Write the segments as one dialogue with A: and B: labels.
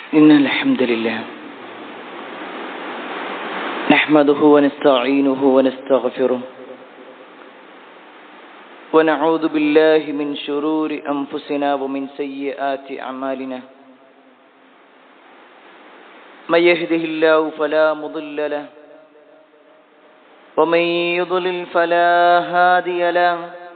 A: إن الحمد لله نحمده ونستعينه ونستغفره ونعوذ بالله من شرور أنفسنا ومن سيئات أعمالنا من يهده الله فلا مضل له ومن يضلل فلا هادي له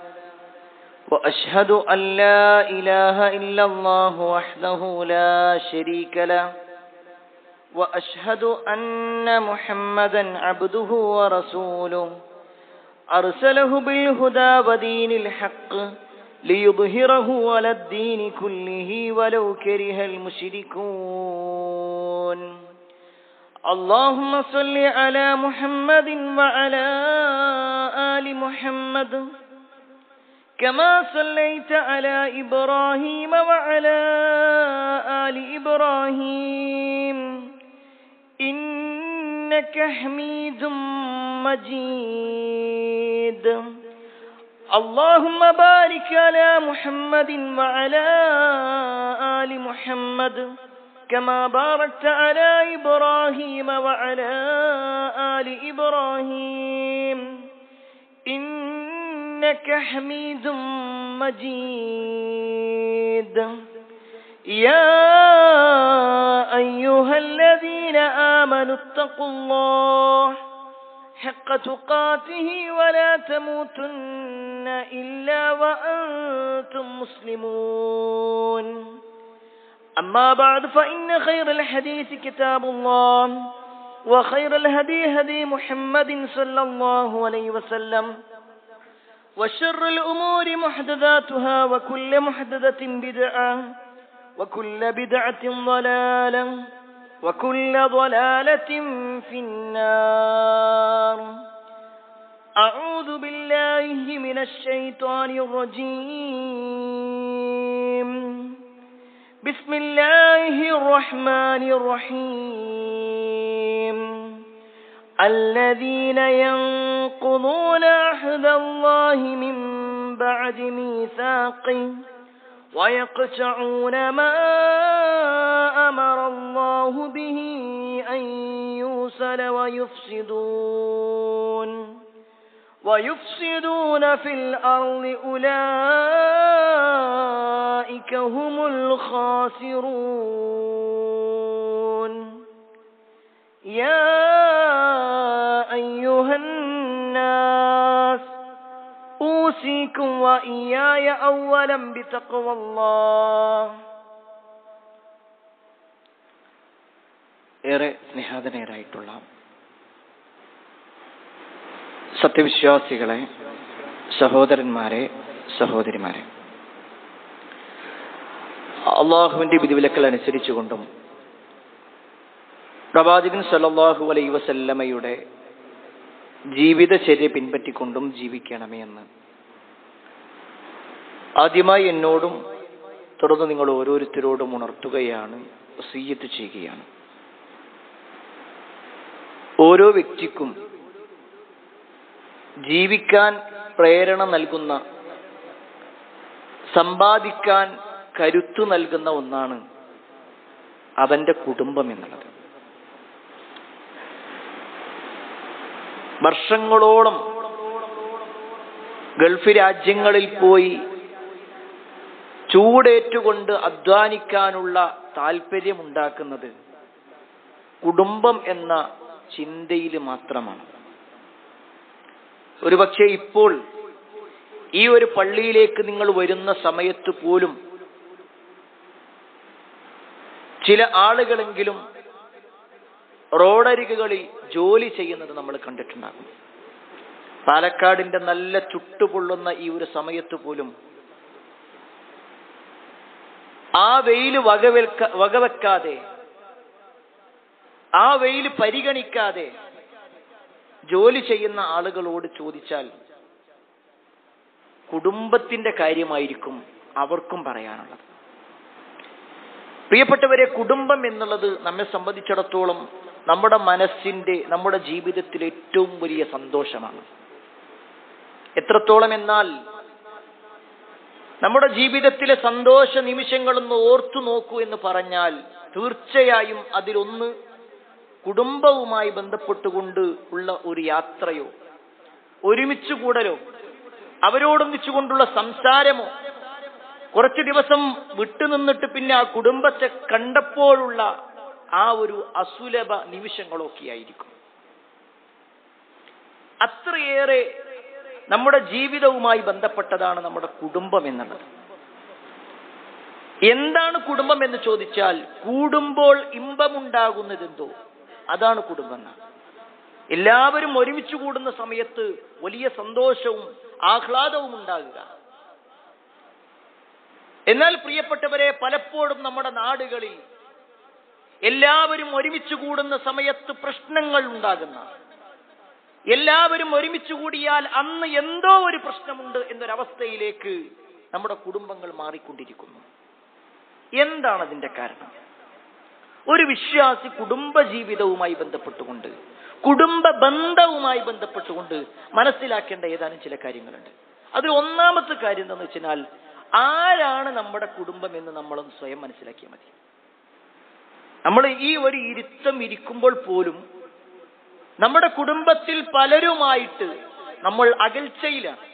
A: وأشهد أن لا إله إلا الله وحده لا شريك له وأشهد أن محمدا عبده ورسوله أرسله بالهدى ودين الحق ليظهره على الدين كله ولو كره المشركون اللهم صل على محمد وعلى آل محمد كما صليت على إبراهيم وعلى آل إبراهيم إنك حميد مجيد اللهم بارك على محمد وعلى آل محمد كما باركت على إبراهيم وعلى آل إبراهيم إنك حميد مجيد يا أيها الذين آمنوا اتقوا الله حق تقاته ولا تموتن إلا وأنتم مسلمون أما بعد فإن خير الحديث كتاب الله وخير الهدي هدي محمد صلى الله عليه وسلم وشر الأمور محدثاتها وكل محدثة بدعة وكل بدعة ضلالة وكل ضلالة في النار أعوذ بالله من الشيطان الرجيم بسم الله الرحمن الرحيم الذين ينقضون عهد الله من بعد ميثاقه ويقطعون ما أمر الله به أن يوصل ويفسدون ويفسدون في الأرض أولئك هم الخاسرون يا أيها الناس أوصيكم وإياي أولا بتقوى الله ഏറെ സ്നേഹാധനയരായിട്ടുള്ള സത്യവിശ്വാസികളെ സഹോദരന്മാരെ സഹോദരിമാരെ അള്ളാഹുവിന്റെ വിധിവിലക്കൽ അനുസരിച്ചുകൊണ്ടും പ്രവാചകൻ സല്ലല്ലാഹു അലൈ വസല്ലമയുടെ ജീവിതചര്യ പിൻപറ്റിക്കൊണ്ടും ജീവിക്കണമേ എന്ന് ആദ്യമായി എന്നോടും തുടർന്ന് നിങ്ങൾ ഓരോരുത്തരോടും ഉണർത്തുകയാണ് വസീയത്ത് ചെയ്യുകയാണ് ഓരോ വ്യക്തിക്കും ജീവിക്കാൻ പ്രേരണ നൽകുന്ന സമ്പാദിക്കാൻ കരുത്തു നൽകുന്ന ഒന്നാണ് അവന്റെ കുടുംബം എന്നുള്ളത് വർഷങ്ങളോളം ഗൾഫ് രാജ്യങ്ങളിൽ പോയി ചൂടേറ്റുകൊണ്ട് അധ്വാനിക്കാനുള്ള താല്പര്യമുണ്ടാക്കുന്നത് കുടുംബം എന്ന ചിന്തയിൽ മാത്രമാണ് ഒരുപക്ഷെ ഇപ്പോൾ ഈ ഒരു പള്ളിയിലേക്ക് നിങ്ങൾ വരുന്ന സമയത്ത് പോലും ചില ആളുകളെങ്കിലും റോഡരികുകളിൽ ജോലി ചെയ്യുന്നത് നമ്മൾ കണ്ടിട്ടുണ്ടാകും പാലക്കാടിന്റെ നല്ല ചുട്ടുപൊള്ളുന്ന ഈ ഒരു സമയത്ത് പോലും ആ വെയിൽ വകവെൽക്ക വകവെക്കാതെ ആ വെയിൽ പരിഗണിക്കാതെ ജോലി ചെയ്യുന്ന ആളുകളോട് ചോദിച്ചാൽ കുടുംബത്തിന്റെ കാര്യമായിരിക്കും അവർക്കും പറയാനുള്ളത് പ്രിയപ്പെട്ടവരെ കുടുംബം എന്നുള്ളത് നമ്മെ സംബന്ധിച്ചിടത്തോളം നമ്മുടെ മനസ്സിന്റെ നമ്മുടെ ജീവിതത്തിലെ ഏറ്റവും വലിയ സന്തോഷമാണ് എത്രത്തോളം എന്നാൽ നമ്മുടെ ജീവിതത്തിലെ സന്തോഷ നിമിഷങ്ങളൊന്ന് ഓർത്തു നോക്കൂ എന്ന് പറഞ്ഞാൽ തീർച്ചയായും അതിലൊന്ന് കുടുംബവുമായി ബന്ധപ്പെട്ടുകൊണ്ട് ഉള്ള ഒരു യാത്രയോ ഒരുമിച്ച് കൂടലോ അവരോടൊന്നിച്ചുകൊണ്ടുള്ള സംസാരമോ കുറച്ച് ദിവസം വിട്ടുനിന്നിട്ട് പിന്നെ ആ കുടുംബത്തെ കണ്ടപ്പോഴുള്ള ആ ഒരു അസുലഭ നിമിഷങ്ങളൊക്കെ ആയിരിക്കും അത്രയേറെ നമ്മുടെ ജീവിതവുമായി ബന്ധപ്പെട്ടതാണ് നമ്മുടെ കുടുംബം എന്നുള്ളത് എന്താണ് കുടുംബം എന്ന് ചോദിച്ചാൽ കൂടുമ്പോൾ ഇമ്പമുണ്ടാകുന്നതെന്തോ അതാണ് കുടുംബം എന്നാണ് എല്ലാവരും ഒരുമിച്ച് കൂടുന്ന സമയത്ത് വലിയ സന്തോഷവും ആഹ്ലാദവും ഉണ്ടാകുക എന്നാൽ പ്രിയപ്പെട്ടവരെ പലപ്പോഴും നമ്മുടെ നാടുകളിൽ എല്ലാവരും ഒരുമിച്ച് കൂടുന്ന സമയത്ത് പ്രശ്നങ്ങൾ ഉണ്ടാകുന്ന എല്ലാവരും ഒരുമിച്ച് കൂടിയാൽ അന്ന് എന്തോ ഒരു പ്രശ്നമുണ്ട് എന്നൊരവസ്ഥയിലേക്ക് നമ്മുടെ കുടുംബങ്ങൾ മാറിക്കൊണ്ടിരിക്കുന്നു എന്താണ് അതിന്റെ കാരണം ഒരു വിശ്വാസി കുടുംബ ജീവിതവുമായി ബന്ധപ്പെട്ടുകൊണ്ട് കുടുംബ ബന്ധവുമായി ബന്ധപ്പെട്ടുകൊണ്ട് മനസ്സിലാക്കേണ്ട ഏതാനും ചില കാര്യങ്ങളുണ്ട് അതിൽ ഒന്നാമത്തെ കാര്യം എന്താണെന്ന് വെച്ചാൽ ആരാണ് നമ്മുടെ കുടുംബം എന്ന് നമ്മളൊന്ന് സ്വയം മനസ്സിലാക്കിയാൽ മതി നമ്മൾ ഈ ഒരു ഇരുത്തം ഇരിക്കുമ്പോൾ പോലും നമ്മുടെ കുടുംബത്തിൽ പലരുമായിട്ട് നമ്മൾ അകൽച്ചയിലാണ്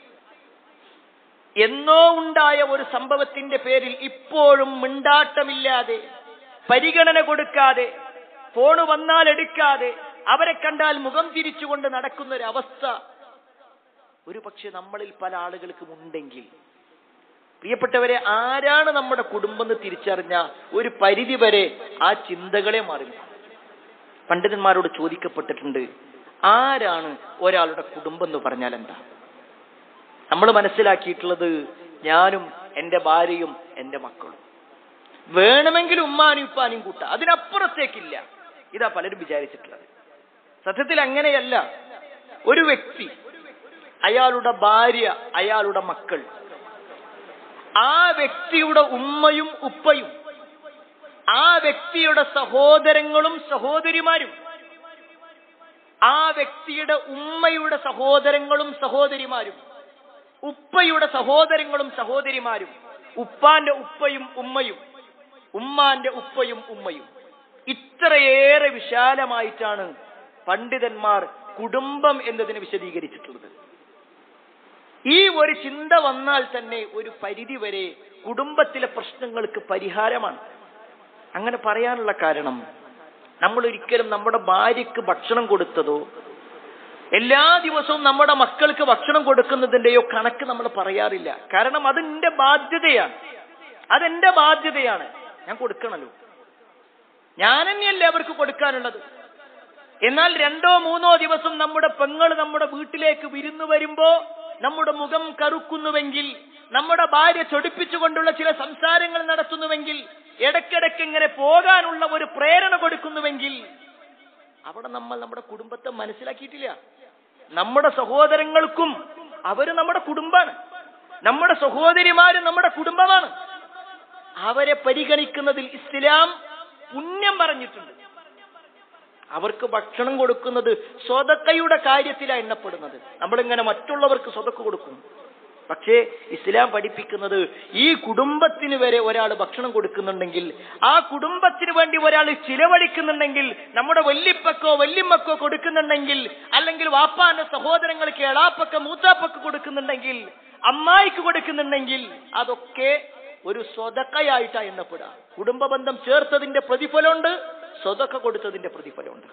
A: എന്നോ ഉണ്ടായ ഒരു സംഭവത്തിന്റെ പേരിൽ ഇപ്പോഴും മിണ്ടാട്ടമില്ലാതെ പരിഗണന കൊടുക്കാതെ ഫോണ് വന്നാൽ എടുക്കാതെ അവരെ കണ്ടാൽ മുഖം തിരിച്ചുകൊണ്ട് നടക്കുന്ന ഒരു അവസ്ഥ ഒരു പക്ഷെ നമ്മളിൽ പല ആളുകൾക്കും ഉണ്ടെങ്കിൽ പ്രിയപ്പെട്ടവരെ ആരാണ് നമ്മുടെ കുടുംബം എന്ന് തിരിച്ചറിഞ്ഞ ഒരു പരിധി വരെ ആ ചിന്തകളെ മാറി പണ്ഡിതന്മാരോട് ചോദിക്കപ്പെട്ടിട്ടുണ്ട് ആരാണ് ഒരാളുടെ കുടുംബം എന്ന് പറഞ്ഞാൽ എന്താ നമ്മൾ മനസ്സിലാക്കിയിട്ടുള്ളത് ഞാനും എന്റെ ഭാര്യയും എന്റെ മക്കളും വേണമെങ്കിൽ ഉമ്മാനും ഉപ്പാനും കൂട്ട അതിനപ്പുറത്തേക്കില്ല ഇതാ പലരും വിചാരിച്ചിട്ടുള്ളത് സത്യത്തിൽ അങ്ങനെയല്ല ഒരു വ്യക്തി അയാളുടെ ഭാര്യ അയാളുടെ മക്കൾ ആ വ്യക്തിയുടെ ഉമ്മയും ഉപ്പയും ആ വ്യക്തിയുടെ സഹോദരങ്ങളും സഹോദരിമാരും ആ വ്യക്തിയുടെ ഉമ്മയുടെ സഹോദരങ്ങളും സഹോദരിമാരും ഉപ്പയുടെ സഹോദരങ്ങളും സഹോദരിമാരും ഉപ്പാന്റെ ഉപ്പയും ഉമ്മയും ഉമ്മാന്റെ ഉപ്പയും ഉമ്മയും ഇത്രയേറെ വിശാലമായിട്ടാണ് പണ്ഡിതന്മാർ കുടുംബം എന്നതിനെ വിശദീകരിച്ചിട്ടുള്ളത് ഈ ഒരു ചിന്ത വന്നാൽ തന്നെ ഒരു പരിധി വരെ കുടുംബത്തിലെ പ്രശ്നങ്ങൾക്ക് പരിഹാരമാണ് അങ്ങനെ പറയാനുള്ള കാരണം നമ്മൾ ഒരിക്കലും നമ്മുടെ ഭാര്യയ്ക്ക് ഭക്ഷണം കൊടുത്തതോ എല്ലാ ദിവസവും നമ്മുടെ മക്കൾക്ക് ഭക്ഷണം കൊടുക്കുന്നതിന്റെയോ കണക്ക് നമ്മൾ പറയാറില്ല കാരണം അത് എന്റെ ബാധ്യതയാണ് അതെന്റെ ബാധ്യതയാണ് ഞാൻ കൊടുക്കണല്ലോ ഞാൻ തന്നെയല്ലേ അവർക്ക് കൊടുക്കാനുള്ളത് എന്നാൽ രണ്ടോ മൂന്നോ ദിവസം നമ്മുടെ പെങ്ങൾ നമ്മുടെ വീട്ടിലേക്ക് വിരുന്നു വരുമ്പോ നമ്മുടെ മുഖം കറുക്കുന്നുവെങ്കിൽ നമ്മുടെ ഭാര്യ ചൊടിപ്പിച്ചുകൊണ്ടുള്ള ചില സംസാരങ്ങൾ നടത്തുന്നുവെങ്കിൽ ഇടയ്ക്കിടയ്ക്ക് ഇങ്ങനെ പോകാനുള്ള ഒരു പ്രേരണ കൊടുക്കുന്നുവെങ്കിൽ അവിടെ നമ്മൾ നമ്മുടെ കുടുംബത്തെ മനസ്സിലാക്കിയിട്ടില്ല നമ്മുടെ സഹോദരങ്ങൾക്കും അവര് നമ്മുടെ കുടുംബാണ് നമ്മുടെ സഹോദരിമാര് നമ്മുടെ കുടുംബമാണ് അവരെ പരിഗണിക്കുന്നതിൽ ഇസ്ലാം പുണ്യം പറഞ്ഞിട്ടുണ്ട് അവർക്ക് ഭക്ഷണം കൊടുക്കുന്നത് സ്വതക്കയുടെ കാര്യത്തിലാണ് എണ്ണപ്പെടുന്നത് നമ്മളിങ്ങനെ മറ്റുള്ളവർക്ക് സ്വതക്ക് കൊടുക്കും പക്ഷേ ഇസ്ലാം പഠിപ്പിക്കുന്നത് ഈ കുടുംബത്തിന് വരെ ഒരാൾ ഭക്ഷണം കൊടുക്കുന്നുണ്ടെങ്കിൽ ആ കുടുംബത്തിന് വേണ്ടി ഒരാൾ ചിലവഴിക്കുന്നുണ്ടെങ്കിൽ നമ്മുടെ വല്യപ്പക്കോ വല്യമ്മക്കോ കൊടുക്കുന്നുണ്ടെങ്കിൽ അല്ലെങ്കിൽ വാപ്പാന്റെ സഹോദരങ്ങൾക്ക് എളാപ്പക്ക മൂത്താപ്പക്ക് കൊടുക്കുന്നുണ്ടെങ്കിൽ അമ്മായിക്ക് കൊടുക്കുന്നുണ്ടെങ്കിൽ അതൊക്കെ ഒരു സ്വതക്കയായിട്ടാണ് എണ്ണപ്പെടുക കുടുംബ ബന്ധം ചേർത്തതിന്റെ പ്രതിഫലമുണ്ട് സ്വതക്ക കൊടുത്തതിന്റെ പ്രതിഫലമുണ്ട്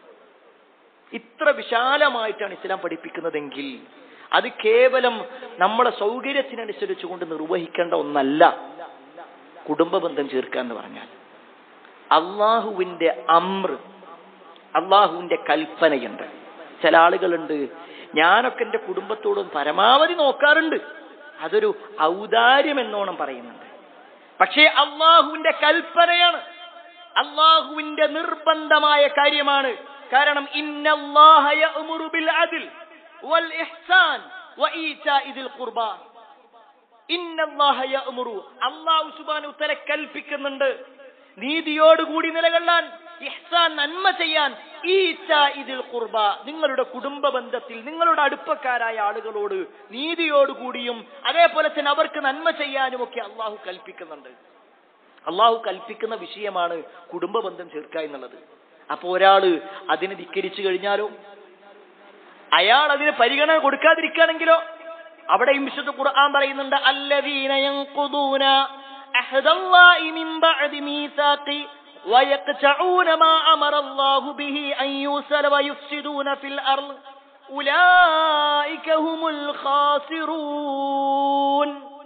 A: ഇത്ര വിശാലമായിട്ടാണ് ഇസ്ലാം പഠിപ്പിക്കുന്നതെങ്കിൽ അത് കേവലം നമ്മളെ സൗകര്യത്തിനനുസരിച്ച് കൊണ്ട് നിർവഹിക്കേണ്ട ഒന്നല്ല കുടുംബ ബന്ധം ചേർക്കുക എന്ന് പറഞ്ഞാൽ അള്ളാഹുവിന്റെ അമ്ര അള്ളാഹുവിന്റെ കൽപ്പനയുണ്ട് ചില ആളുകളുണ്ട് ഞാനൊക്കെ എന്റെ കുടുംബത്തോടും പരമാവധി നോക്കാറുണ്ട് അതൊരു ഔദാര്യം എന്നോണം പറയുന്നുണ്ട് പക്ഷേ അള്ളാഹുവിന്റെ കൽപ്പനയാണ് അള്ളാഹുവിന്റെ നിർബന്ധമായ കാര്യമാണ് കാരണം ഇന്നല്ലാഹ യഅ്മുറു ബിൽ അദ്ൽ വൽ ഇഹ്സാൻ വഈതാഇ ദിൽ ഖുർബാ ഇന്നല്ലാഹ യഅ്മുറു അല്ലാഹു സുബ്ഹാനഹു തആല കൽപ്പിക്കുന്നുണ്ട് നീതിയോടുകൂടി നിലകൊള്ളാൻ ഇഹ്സാൻ നന്മ ചെയ്യാൻ ഈതാഇ ദിൽ ഖുർബ നിങ്ങളുടെ കുടുംബ ബന്ധത്തിൽ നിങ്ങളുടെ അടുപ്പക്കാരായ ആളുകളോട് നീതിയോടുകൂടിയും അതേപോലെ തന്നെ അവർക്ക് നന്മ ചെയ്യാനും ഒക്കെ അള്ളാഹു കൽപ്പിക്കുന്നുണ്ട് അള്ളാഹു കൽപ്പിക്കുന്ന വിഷയമാണ് കുടുംബ ബന്ധം ചേർക്കുക എന്നുള്ളത് അപ്പൊ ഒരാള് അതിനെ ധിക്കരിച്ചു കഴിഞ്ഞാലോ അയാൾ അതിന് പരിഗണന കൊടുക്കാതിരിക്കുകയാണെങ്കിലോ അവിടെയും വിശുദ്ധ ഖുർആൻ പറയുന്നുണ്ട് അല്ലദീന യൻഖുദൂന അഹ്ദല്ലാഹി മിൻ ബഅദി മീസാഖി ويقطعون ما أمر الله به أن يوصل ويفسدون في الأرض أولئك هم الخاسرون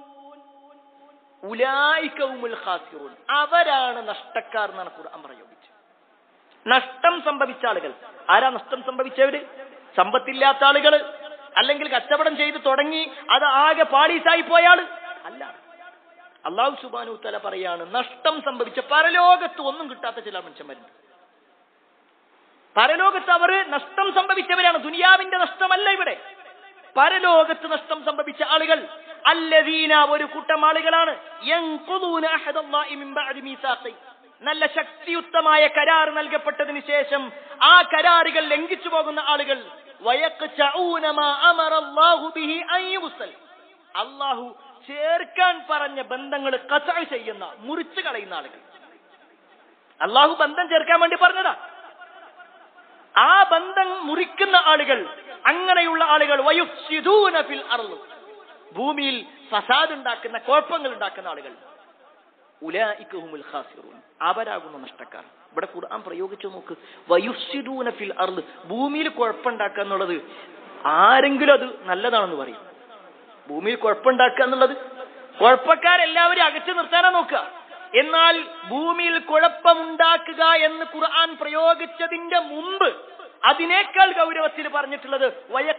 A: أولئك هم الخاسرون അവരാണ് നഷ്ടക്കാർ എന്നാണ് ഖുർആൻ പ്രയോഗിച്ചത് നഷ്ടം സംഭവിച്ച ആളുകൾ ആരാ നഷ്ടം സംഭവിച്ചവര് സമ്പത്തില്ലാത്ത ആളുകൾ അല്ലെങ്കിൽ കച്ചവടം ചെയ്ത് തുടങ്ങി അത് ആകെ പാളീസായി പോയ ആള് അല്ല അള്ളാഹു സുബാനു തല പറയാണ് നഷ്ടം സംഭവിച്ച പരലോകത്ത് ഒന്നും കിട്ടാത്ത ചില മനുഷ്യന്മാരുണ്ട് പരലോകത്ത് അവര് നഷ്ടം സംഭവിച്ചവരാണ് ദുനിയാവിന്റെ നഷ്ടമല്ല ഇവിടെ പരലോകത്ത് നഷ്ടം സംഭവിച്ച ആളുകൾ അല്ലദീന ഒരു കൂട്ടം ആളുകളാണ് യൻഖുദൂന അഹദല്ലാഹി മിൻ ബഅദി മീസാഖി നല്ല ശക്തിയുക്തമായ കരാർ നൽകപ്പെട്ടതിന് ശേഷം ആ കരാറുകൾ ലംഘിച്ചു പോകുന്ന ആളുകൾ വയഖ്ചഊന മാ അമറല്ലാഹു ബിഹി അൻ യുസൽ അല്ലാഹു ചേർക്കാൻ പറഞ്ഞ ബന്ധങ്ങൾ കസ ചെയ്യുന്ന മുറിച്ചു കളയുന്ന ആളുകൾ അള്ളാഹു ബന്ധം ചേർക്കാൻ വേണ്ടി പറഞ്ഞതാ ആ ബന്ധം മുറിക്കുന്ന ആളുകൾ അങ്ങനെയുള്ള ആളുകൾ വയുഫ്സിദൂന ഫിൽ അർള് ഭൂമിയിൽ ഫസാദ് ഉണ്ടാക്കുന്ന കുഴപ്പങ്ങൾ ഉണ്ടാക്കുന്ന ആളുകൾ ഉലായിക്കഹുമുൽ ഖാസിറൂൻ അവരാകുന്ന നഷ്ടക്കാർ ഇവിടെ ഖുർആൻ പ്രയോഗിച്ചു നോക്ക് വയുഫ്സിദൂന ഫിൽ അർള് ഭൂമിയിൽ കുഴപ്പമുണ്ടാക്കുക എന്നുള്ളത് ആരെങ്കിലും അത് നല്ലതാണെന്ന് പറയും ഭൂമിയിൽ കുഴപ്പമുണ്ടാക്കുക എന്നുള്ളത് കുഴപ്പക്കാരെല്ലാവരും അകറ്റി നിർത്താനാ നോക്കുക എന്നാൽ ഭൂമിയിൽ കുഴപ്പമുണ്ടാക്കുക എന്ന് ഖുർആൻ പ്രയോഗിച്ചതിന്റെ മുമ്പ് അതിനേക്കാൾ ഗൗരവത്തിൽ പറഞ്ഞിട്ടുള്ളത്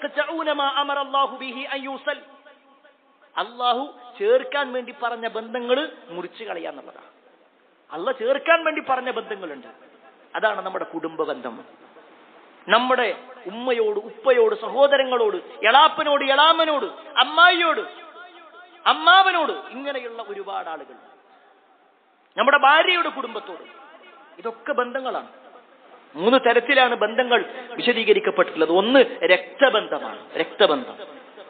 A: അള്ളാഹു ചേർക്കാൻ വേണ്ടി പറഞ്ഞ ബന്ധങ്ങൾ മുറിച്ചു കളയാന്നുള്ളതാണ് അള്ള ചേർക്കാൻ വേണ്ടി പറഞ്ഞ ബന്ധങ്ങളുണ്ട് അതാണ് നമ്മുടെ കുടുംബ ബന്ധം നമ്മുടെ ഉമ്മയോട് ഉപ്പയോട് സഹോദരങ്ങളോട് എളാപ്പനോട് എളാമനോട് അമ്മായിയോട് അമ്മാവനോട് ഇങ്ങനെയുള്ള ഒരുപാട് ആളുകൾ നമ്മുടെ ഭാര്യയുടെ കുടുംബത്തോട് ഇതൊക്കെ ബന്ധങ്ങളാണ് മൂന്ന് തരത്തിലാണ് ബന്ധങ്ങൾ വിശദീകരിക്കപ്പെട്ടിട്ടുള്ളത് ഒന്ന് രക്തബന്ധമാണ് രക്തബന്ധം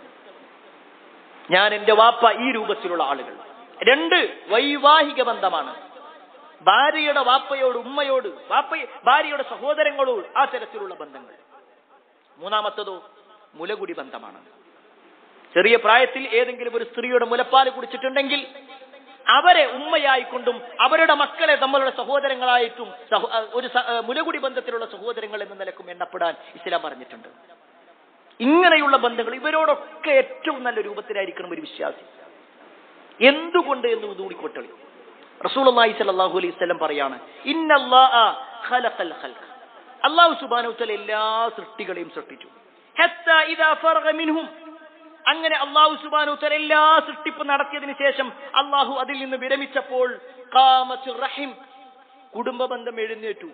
A: ഞാൻ എന്റെ വാപ്പ ഈ രൂപത്തിലുള്ള ആളുകൾ രണ്ട് വൈവാഹിക ബന്ധമാണ് ഭാര്യയുടെ വാപ്പയോട് ഉമ്മയോട് വാപ്പ ഭാര്യയുടെ സഹോദരങ്ങളോട് ആ തരത്തിലുള്ള ബന്ധങ്ങൾ മൂന്നാമത്തതോ മുലകുടി ബന്ധമാണ് ചെറിയ പ്രായത്തിൽ ഏതെങ്കിലും ഒരു സ്ത്രീയുടെ മുലപ്പാൽ കുടിച്ചിട്ടുണ്ടെങ്കിൽ അവരെ ഉമ്മയായിക്കൊണ്ടും അവരുടെ മക്കളെ നമ്മളുടെ സഹോദരങ്ങളായിട്ടും സഹോ- ഒരു സ- മുലകുടി ബന്ധത്തിലുള്ള സഹോദരങ്ങൾ എന്ന നിലക്കും എണ്ണപ്പെടാൻ ഇസ്ലാം പറഞ്ഞിട്ടുണ്ട് ഇങ്ങനെയുള്ള ബന്ധങ്ങൾ ഇവരോടൊക്കെ ഏറ്റവും നല്ല രൂപത്തിലായിരിക്കണം ഒരു വിശ്വാസി എന്തുകൊണ്ട് എന്ന് ഇതുകൂടി റസൂലുള്ളാഹി സ്വല്ലല്ലാഹു അലൈഹി വസല്ലം പറയാണ് ഇന്നല്ലാഹ ഖലഖൽ ഖൽഖ് അല്ലാഹു സുബ്ഹാനഹു വതആല എല്ലാ സൃഷ്ടികളെയും സൃഷ്ടിച്ചു ഹത്താ ഇദാ ഫറഗ മിൻഹും അങ്ങനെ അള്ളാഹു സുബ്ഹാനഹു വതആല എല്ലാ സൃഷ്ടിപ്പ് നടത്തിയതിനു ശേഷം അള്ളാഹു അതിൽ നിന്ന് വിരമിച്ചപ്പോൾ ഖാമത്തു റഹിം കുടുംബ ബന്ധം എഴുന്നേറ്റു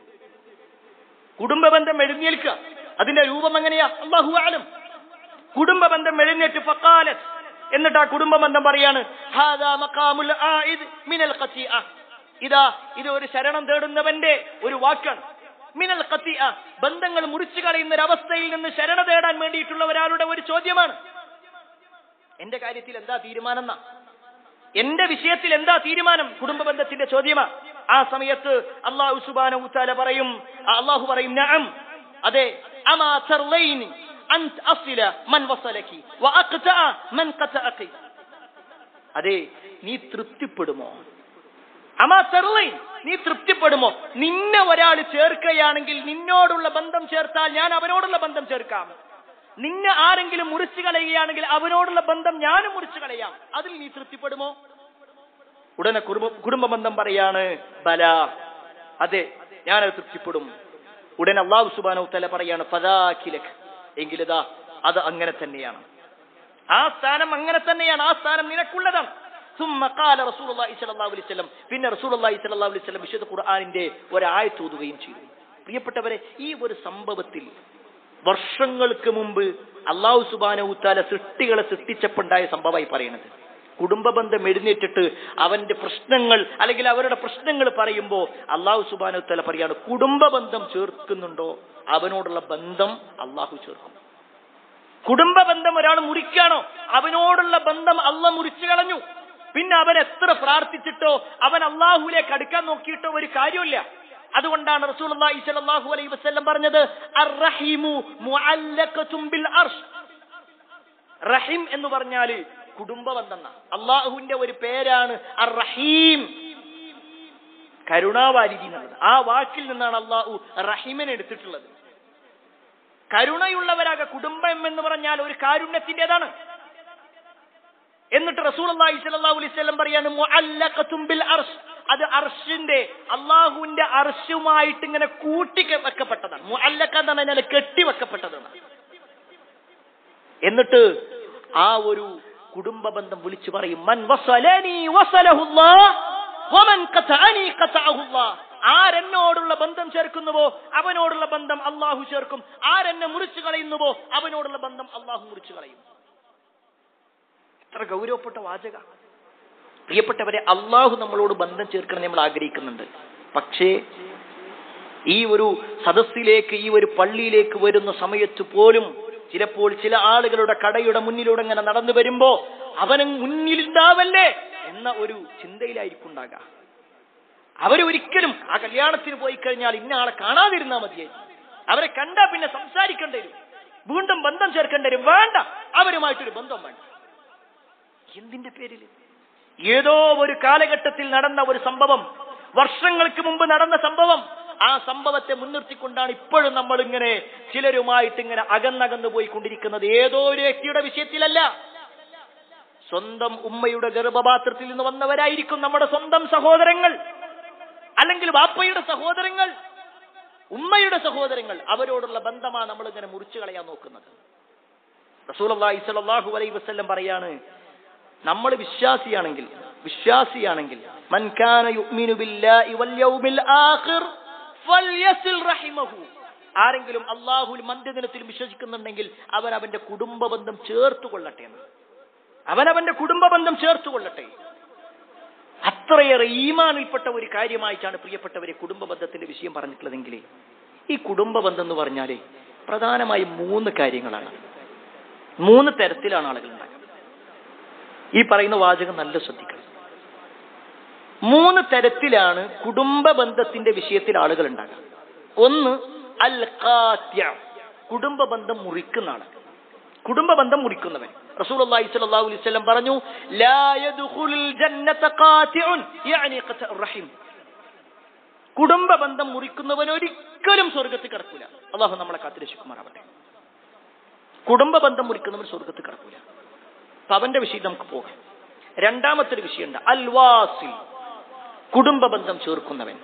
A: കുടുംബ ബന്ധം എഴുന്നേൽക്കുക അതിന്റെ രൂപം എങ്ങനെയാ അള്ളാഹു ആലം കുടുംബ ബന്ധം എഴുന്നേറ്റ് ഫക്കാലത്ത് എന്നിട്ട് ആ കുടുംബ ബന്ധം പറയാണ് ഹാദാ മഖാമുൽ ആയിദ് മിനൽ ഖത്തിഅ ഇതാ ഇത് ഒരു ശരണം തേടുന്നവന്റെ ഒരു വാക്കാണ് മിനൽ ഖത്തിഅ ബന്ധങ്ങൾ മുറിച്ചു കളയുന്ന ഒരു അവസ്ഥയിൽ നിന്ന് ശരണ തേടാൻ വേണ്ടിയിട്ടുള്ള ഒരാളുടെ ഒരു ചോദ്യമാണ് എന്റെ കാര്യത്തിൽ എന്താ തീരുമാനം എന്നാ എന്റെ വിഷയത്തിൽ എന്താ തീരുമാനം കുടുംബ ബന്ധത്തിന്റെ ചോദ്യമാ ആ സമയത്ത് അള്ളാഹു സുബാന ഉത്താല പറയും ആ അള്ളാഹു പറയും നഅം അതെ അമാ തർലൈനി അൻ അസില മൻ വസലക്കി വഅഖ്തഅ മൻ ഖതഅകി അതെ നീ തൃപ്തിപ്പെടുമോ അമാ തർലൈൻ നീ തൃപ്തിപ്പെടുമോ നിന്നെ ഒരാൾ ചേർക്കുകയാണെങ്കിൽ നിന്നോടുള്ള ബന്ധം ചേർത്താൽ ഞാൻ അവനോടുള്ള ബന്ധം ചേർക്കാം നിന്നെ ആരെങ്കിലും മുറിച്ചു കളയുകയാണെങ്കിൽ അവനോടുള്ള ബന്ധം ഞാനും മുറിച്ചു കളയാം അതിൽ നീ തൃപ്തിപ്പെടുമോ ഉടനെ കുടുംബ കുടുംബ ബന്ധം പറയാണ് ബല അതെ ഞാനത് തൃപ്തിപ്പെടും ഉടനെ അള്ളാഹു സുബാനോ തല പറയാണ് ഫദാഖിലക് എങ്കിലിതാ അത് അങ്ങനെ തന്നെയാണ് ആ സ്ഥാനം അങ്ങനെ തന്നെയാണ് ആ സ്ഥാനം നിനക്കുള്ളതാണ് ثم قال رسول الله صلى الله عليه وسلم പിന്നെ റസൂൽ അള്ളാഹി സ്വല്ലല്ലാഹു അലൈഹി വസല്ലം വിശുദ്ധ ഖുർആനിന്റെ ഒരായത്ത് ഓതുകയും ചെയ്തു പ്രിയപ്പെട്ടവരെ ഈ ഒരു സംഭവത്തിൽ വർഷങ്ങൾക്ക് മുമ്പ് അള്ളാഹു സുബാനവുത്താല സൃഷ്ടികളെ സൃഷ്ടിച്ചപ്പോണ്ടായ സംഭവമായി പറയുന്നത് കുടുംബ ബന്ധം എഴുന്നേറ്റിട്ട് അവന്റെ പ്രശ്നങ്ങൾ അല്ലെങ്കിൽ അവരുടെ പ്രശ്നങ്ങൾ പറയുമ്പോ അള്ളാഹു സുബാനുത്തല പറയാണ് കുടുംബ ബന്ധം ചേർക്കുന്നുണ്ടോ അവനോടുള്ള ബന്ധം അള്ളാഹു ചേർക്കും കുടുംബ ബന്ധം ഒരാൾ മുറിക്കാണോ അവനോടുള്ള ബന്ധം അള്ള മുറിച്ചു കളഞ്ഞു പിന്നെ അവൻ എത്ര പ്രാർത്ഥിച്ചിട്ടോ അവൻ അള്ളാഹുലേക്ക് അടുക്കാൻ നോക്കിയിട്ടോ ഒരു കാര്യമില്ല അതുകൊണ്ടാണ് റസൂലുള്ളാഹി സ്വല്ലല്ലാഹു അലൈഹി വസല്ലം പറഞ്ഞത് അർറഹീമു മുഅല്ലഖതും ബിൽ അർഷ് റഹീം എന്ന് പറഞ്ഞാല് കുടുംബ ബന്ധം അള്ളാഹുവിന്റെ ഒരു പേരാണ് അർ റഹീം കരുണാവാരിധി എന്നുള്ളത് ആ വാക്കിൽ നിന്നാണ് അള്ളാഹു റഹീമിനെ എടുത്തിട്ടുള്ളത് കരുണയുള്ളവരാക കുടുംബം എന്ന് പറഞ്ഞാൽ ഒരു കാരുണ്യത്തിന്റേതാണ് എന്നിട്ട് റസൂൽ അള്ളാഹി സ്വല്ലല്ലാഹു അലൈഹി വസല്ലം പറയാണ് മുഅല്ലഖതും ബിൽ അർഷ് അത് അർഷിന്റെ അള്ളാഹുവിന്റെ അർഷുമായിട്ട് ഇങ്ങനെ കൂട്ടി വെക്കപ്പെട്ടതാണ് മുഅല്ലഖ എന്ന് പറഞ്ഞാൽ കെട്ടി വെക്കപ്പെട്ടതാണ് എന്നിട്ട് ആ ഒരു കുടുംബ ബന്ധം വിളിച്ചു പറയും മൻ വസലനി വസലഹുല്ലാഹ് വമൻ ഖതഅനി ഖതഅഹുല്ലാഹ് ആരെന്നോടുള്ള ബന്ധം ചേർക്കുന്നുവോ അവനോടുള്ള ബന്ധം അള്ളാഹു ചേർക്കും ആരെന്നെ മുറിച്ചു കളയുന്നുവോ അവനോടുള്ള ബന്ധം അള്ളാഹു മുറിച്ചു കളയും എത്ര ഗൗരവപ്പെട്ട വാചക പ്രിയപ്പെട്ടവരെ അള്ളാഹു നമ്മളോട് ബന്ധം ചേർക്കണം നമ്മൾ ആഗ്രഹിക്കുന്നുണ്ട് പക്ഷേ ഈ ഒരു സദസ്സിലേക്ക് ഈ ഒരു പള്ളിയിലേക്ക് വരുന്ന സമയത്ത് പോലും ചിലപ്പോൾ ചില ആളുകളുടെ കടയുടെ മുന്നിലൂടെ ഇങ്ങനെ നടന്നു വരുമ്പോ അവന് മുന്നിലുണ്ടാവല്ലേ എന്ന ഒരു ചിന്തയിലായിരിക്കും ഉണ്ടാകുക അവരൊരിക്കലും ആ കല്യാണത്തിന് പോയി കഴിഞ്ഞാൽ ഇന്ന ആളെ കാണാതിരുന്നാ മതിയായി അവരെ കണ്ടാ പിന്നെ സംസാരിക്കേണ്ടി വരും വീണ്ടും ബന്ധം ചേർക്കേണ്ടി വരും വേണ്ട അവരുമായിട്ടൊരു ബന്ധം വേണ്ട എന്തിന്റെ പേരിൽ ഏതോ ഒരു കാലഘട്ടത്തിൽ നടന്ന ഒരു സംഭവം വർഷങ്ങൾക്ക് മുമ്പ് നടന്ന സംഭവം ആ സംഭവത്തെ മുൻനിർത്തിക്കൊണ്ടാണ് ഇപ്പോഴും നമ്മൾ ഇങ്ങനെ ചിലരുമായിട്ട് ഇങ്ങനെ അകന്നകന്നു പോയിക്കൊണ്ടിരിക്കുന്നത് ഏതോ ഒരു വ്യക്തിയുടെ വിഷയത്തിലല്ല സ്വന്തം ഉമ്മയുടെ ഗർഭപാത്രത്തിൽ നിന്ന് വന്നവരായിരിക്കും നമ്മുടെ സ്വന്തം സഹോദരങ്ങൾ അല്ലെങ്കിൽ വാപ്പയുടെ സഹോദരങ്ങൾ ഉമ്മയുടെ സഹോദരങ്ങൾ അവരോടുള്ള ബന്ധമാണ് നമ്മൾ ഇങ്ങനെ മുറിച്ചു കളയാൻ നോക്കുന്നത് റസൂലി സ്വല്ലല്ലാഹു അലൈഹി വസല്ലം പറയാണ് നമ്മൾ വിശ്വാസിയാണെങ്കിൽ വിശ്വാസിയാണെങ്കിൽ മൻ കാന യുഅ്മിനു ബില്ലാഹി വൽ യൗമിൽ ആഖിർ ഫൽയസിൽ റഹിമഹു ആരെങ്കിലും അള്ളാഹുൽ മന്ത്യദിനത്തിൽ വിശ്വസിക്കുന്നുണ്ടെങ്കിൽ അവൻ അവന്റെ കുടുംബ ബന്ധം ചേർത്തു കൊള്ളട്ടെ എന്ന് അവൻ അവന്റെ കുടുംബ ബന്ധം ചേർത്തു കൊള്ളട്ടെ അത്രയേറെ ഈമാനിൽപ്പെട്ട ഒരു കാര്യമായിട്ടാണ് പ്രിയപ്പെട്ടവരെ കുടുംബ ബന്ധത്തിന്റെ വിഷയം പറഞ്ഞിട്ടുള്ളതെങ്കിൽ ഈ കുടുംബ ബന്ധം എന്ന് പറഞ്ഞാലേ പ്രധാനമായും മൂന്ന് കാര്യങ്ങളാണ് മൂന്ന് തരത്തിലാണ് ആളുകൾ ഉണ്ടാകുക ഈ പറയുന്ന വാചകം നല്ല ശ്രദ്ധിക്കണം മൂന്ന് തരത്തിലാണ് കുടുംബ ബന്ധത്തിന്റെ വിഷയത്തിൽ ആളുകൾ ഉണ്ടാകുക ഒന്ന് അൽ ഖാത്യ കുടുംബ ബന്ധം മുറിക്കുന്ന ആൾ കുടുംബ ബന്ധം മുറിക്കുന്നവൻ റസൂലുള്ളാഹി സ്വല്ലല്ലാഹു അലൈഹി വസല്ലം പറഞ്ഞു ലാ യദ്ഖുലുൽ ജന്നത ഖാതിഉൻ യഅനി ഖതഉർ റഹിം കുടുംബ ബന്ധം മുറിക്കുന്നവൻ ഒരിക്കലും സ്വർഗത്തിൽ കിടക്കൂല അള്ളാഹു നമ്മളെ കാത്തിരക്ഷിക്കുമാറാവട്ടെ കുടുംബ ബന്ധം മുറിക്കുന്നവൻ സ്വർഗത്തിൽ കിടക്കൂല അപ്പൊ അവന്റെ വിഷയം നമുക്ക് പോകാം രണ്ടാമത്തെ ഒരു വിഷയമുണ്ട് അൽവാസിൽ കുടുംബ ബന്ധം ചേർക്കുന്നവൻ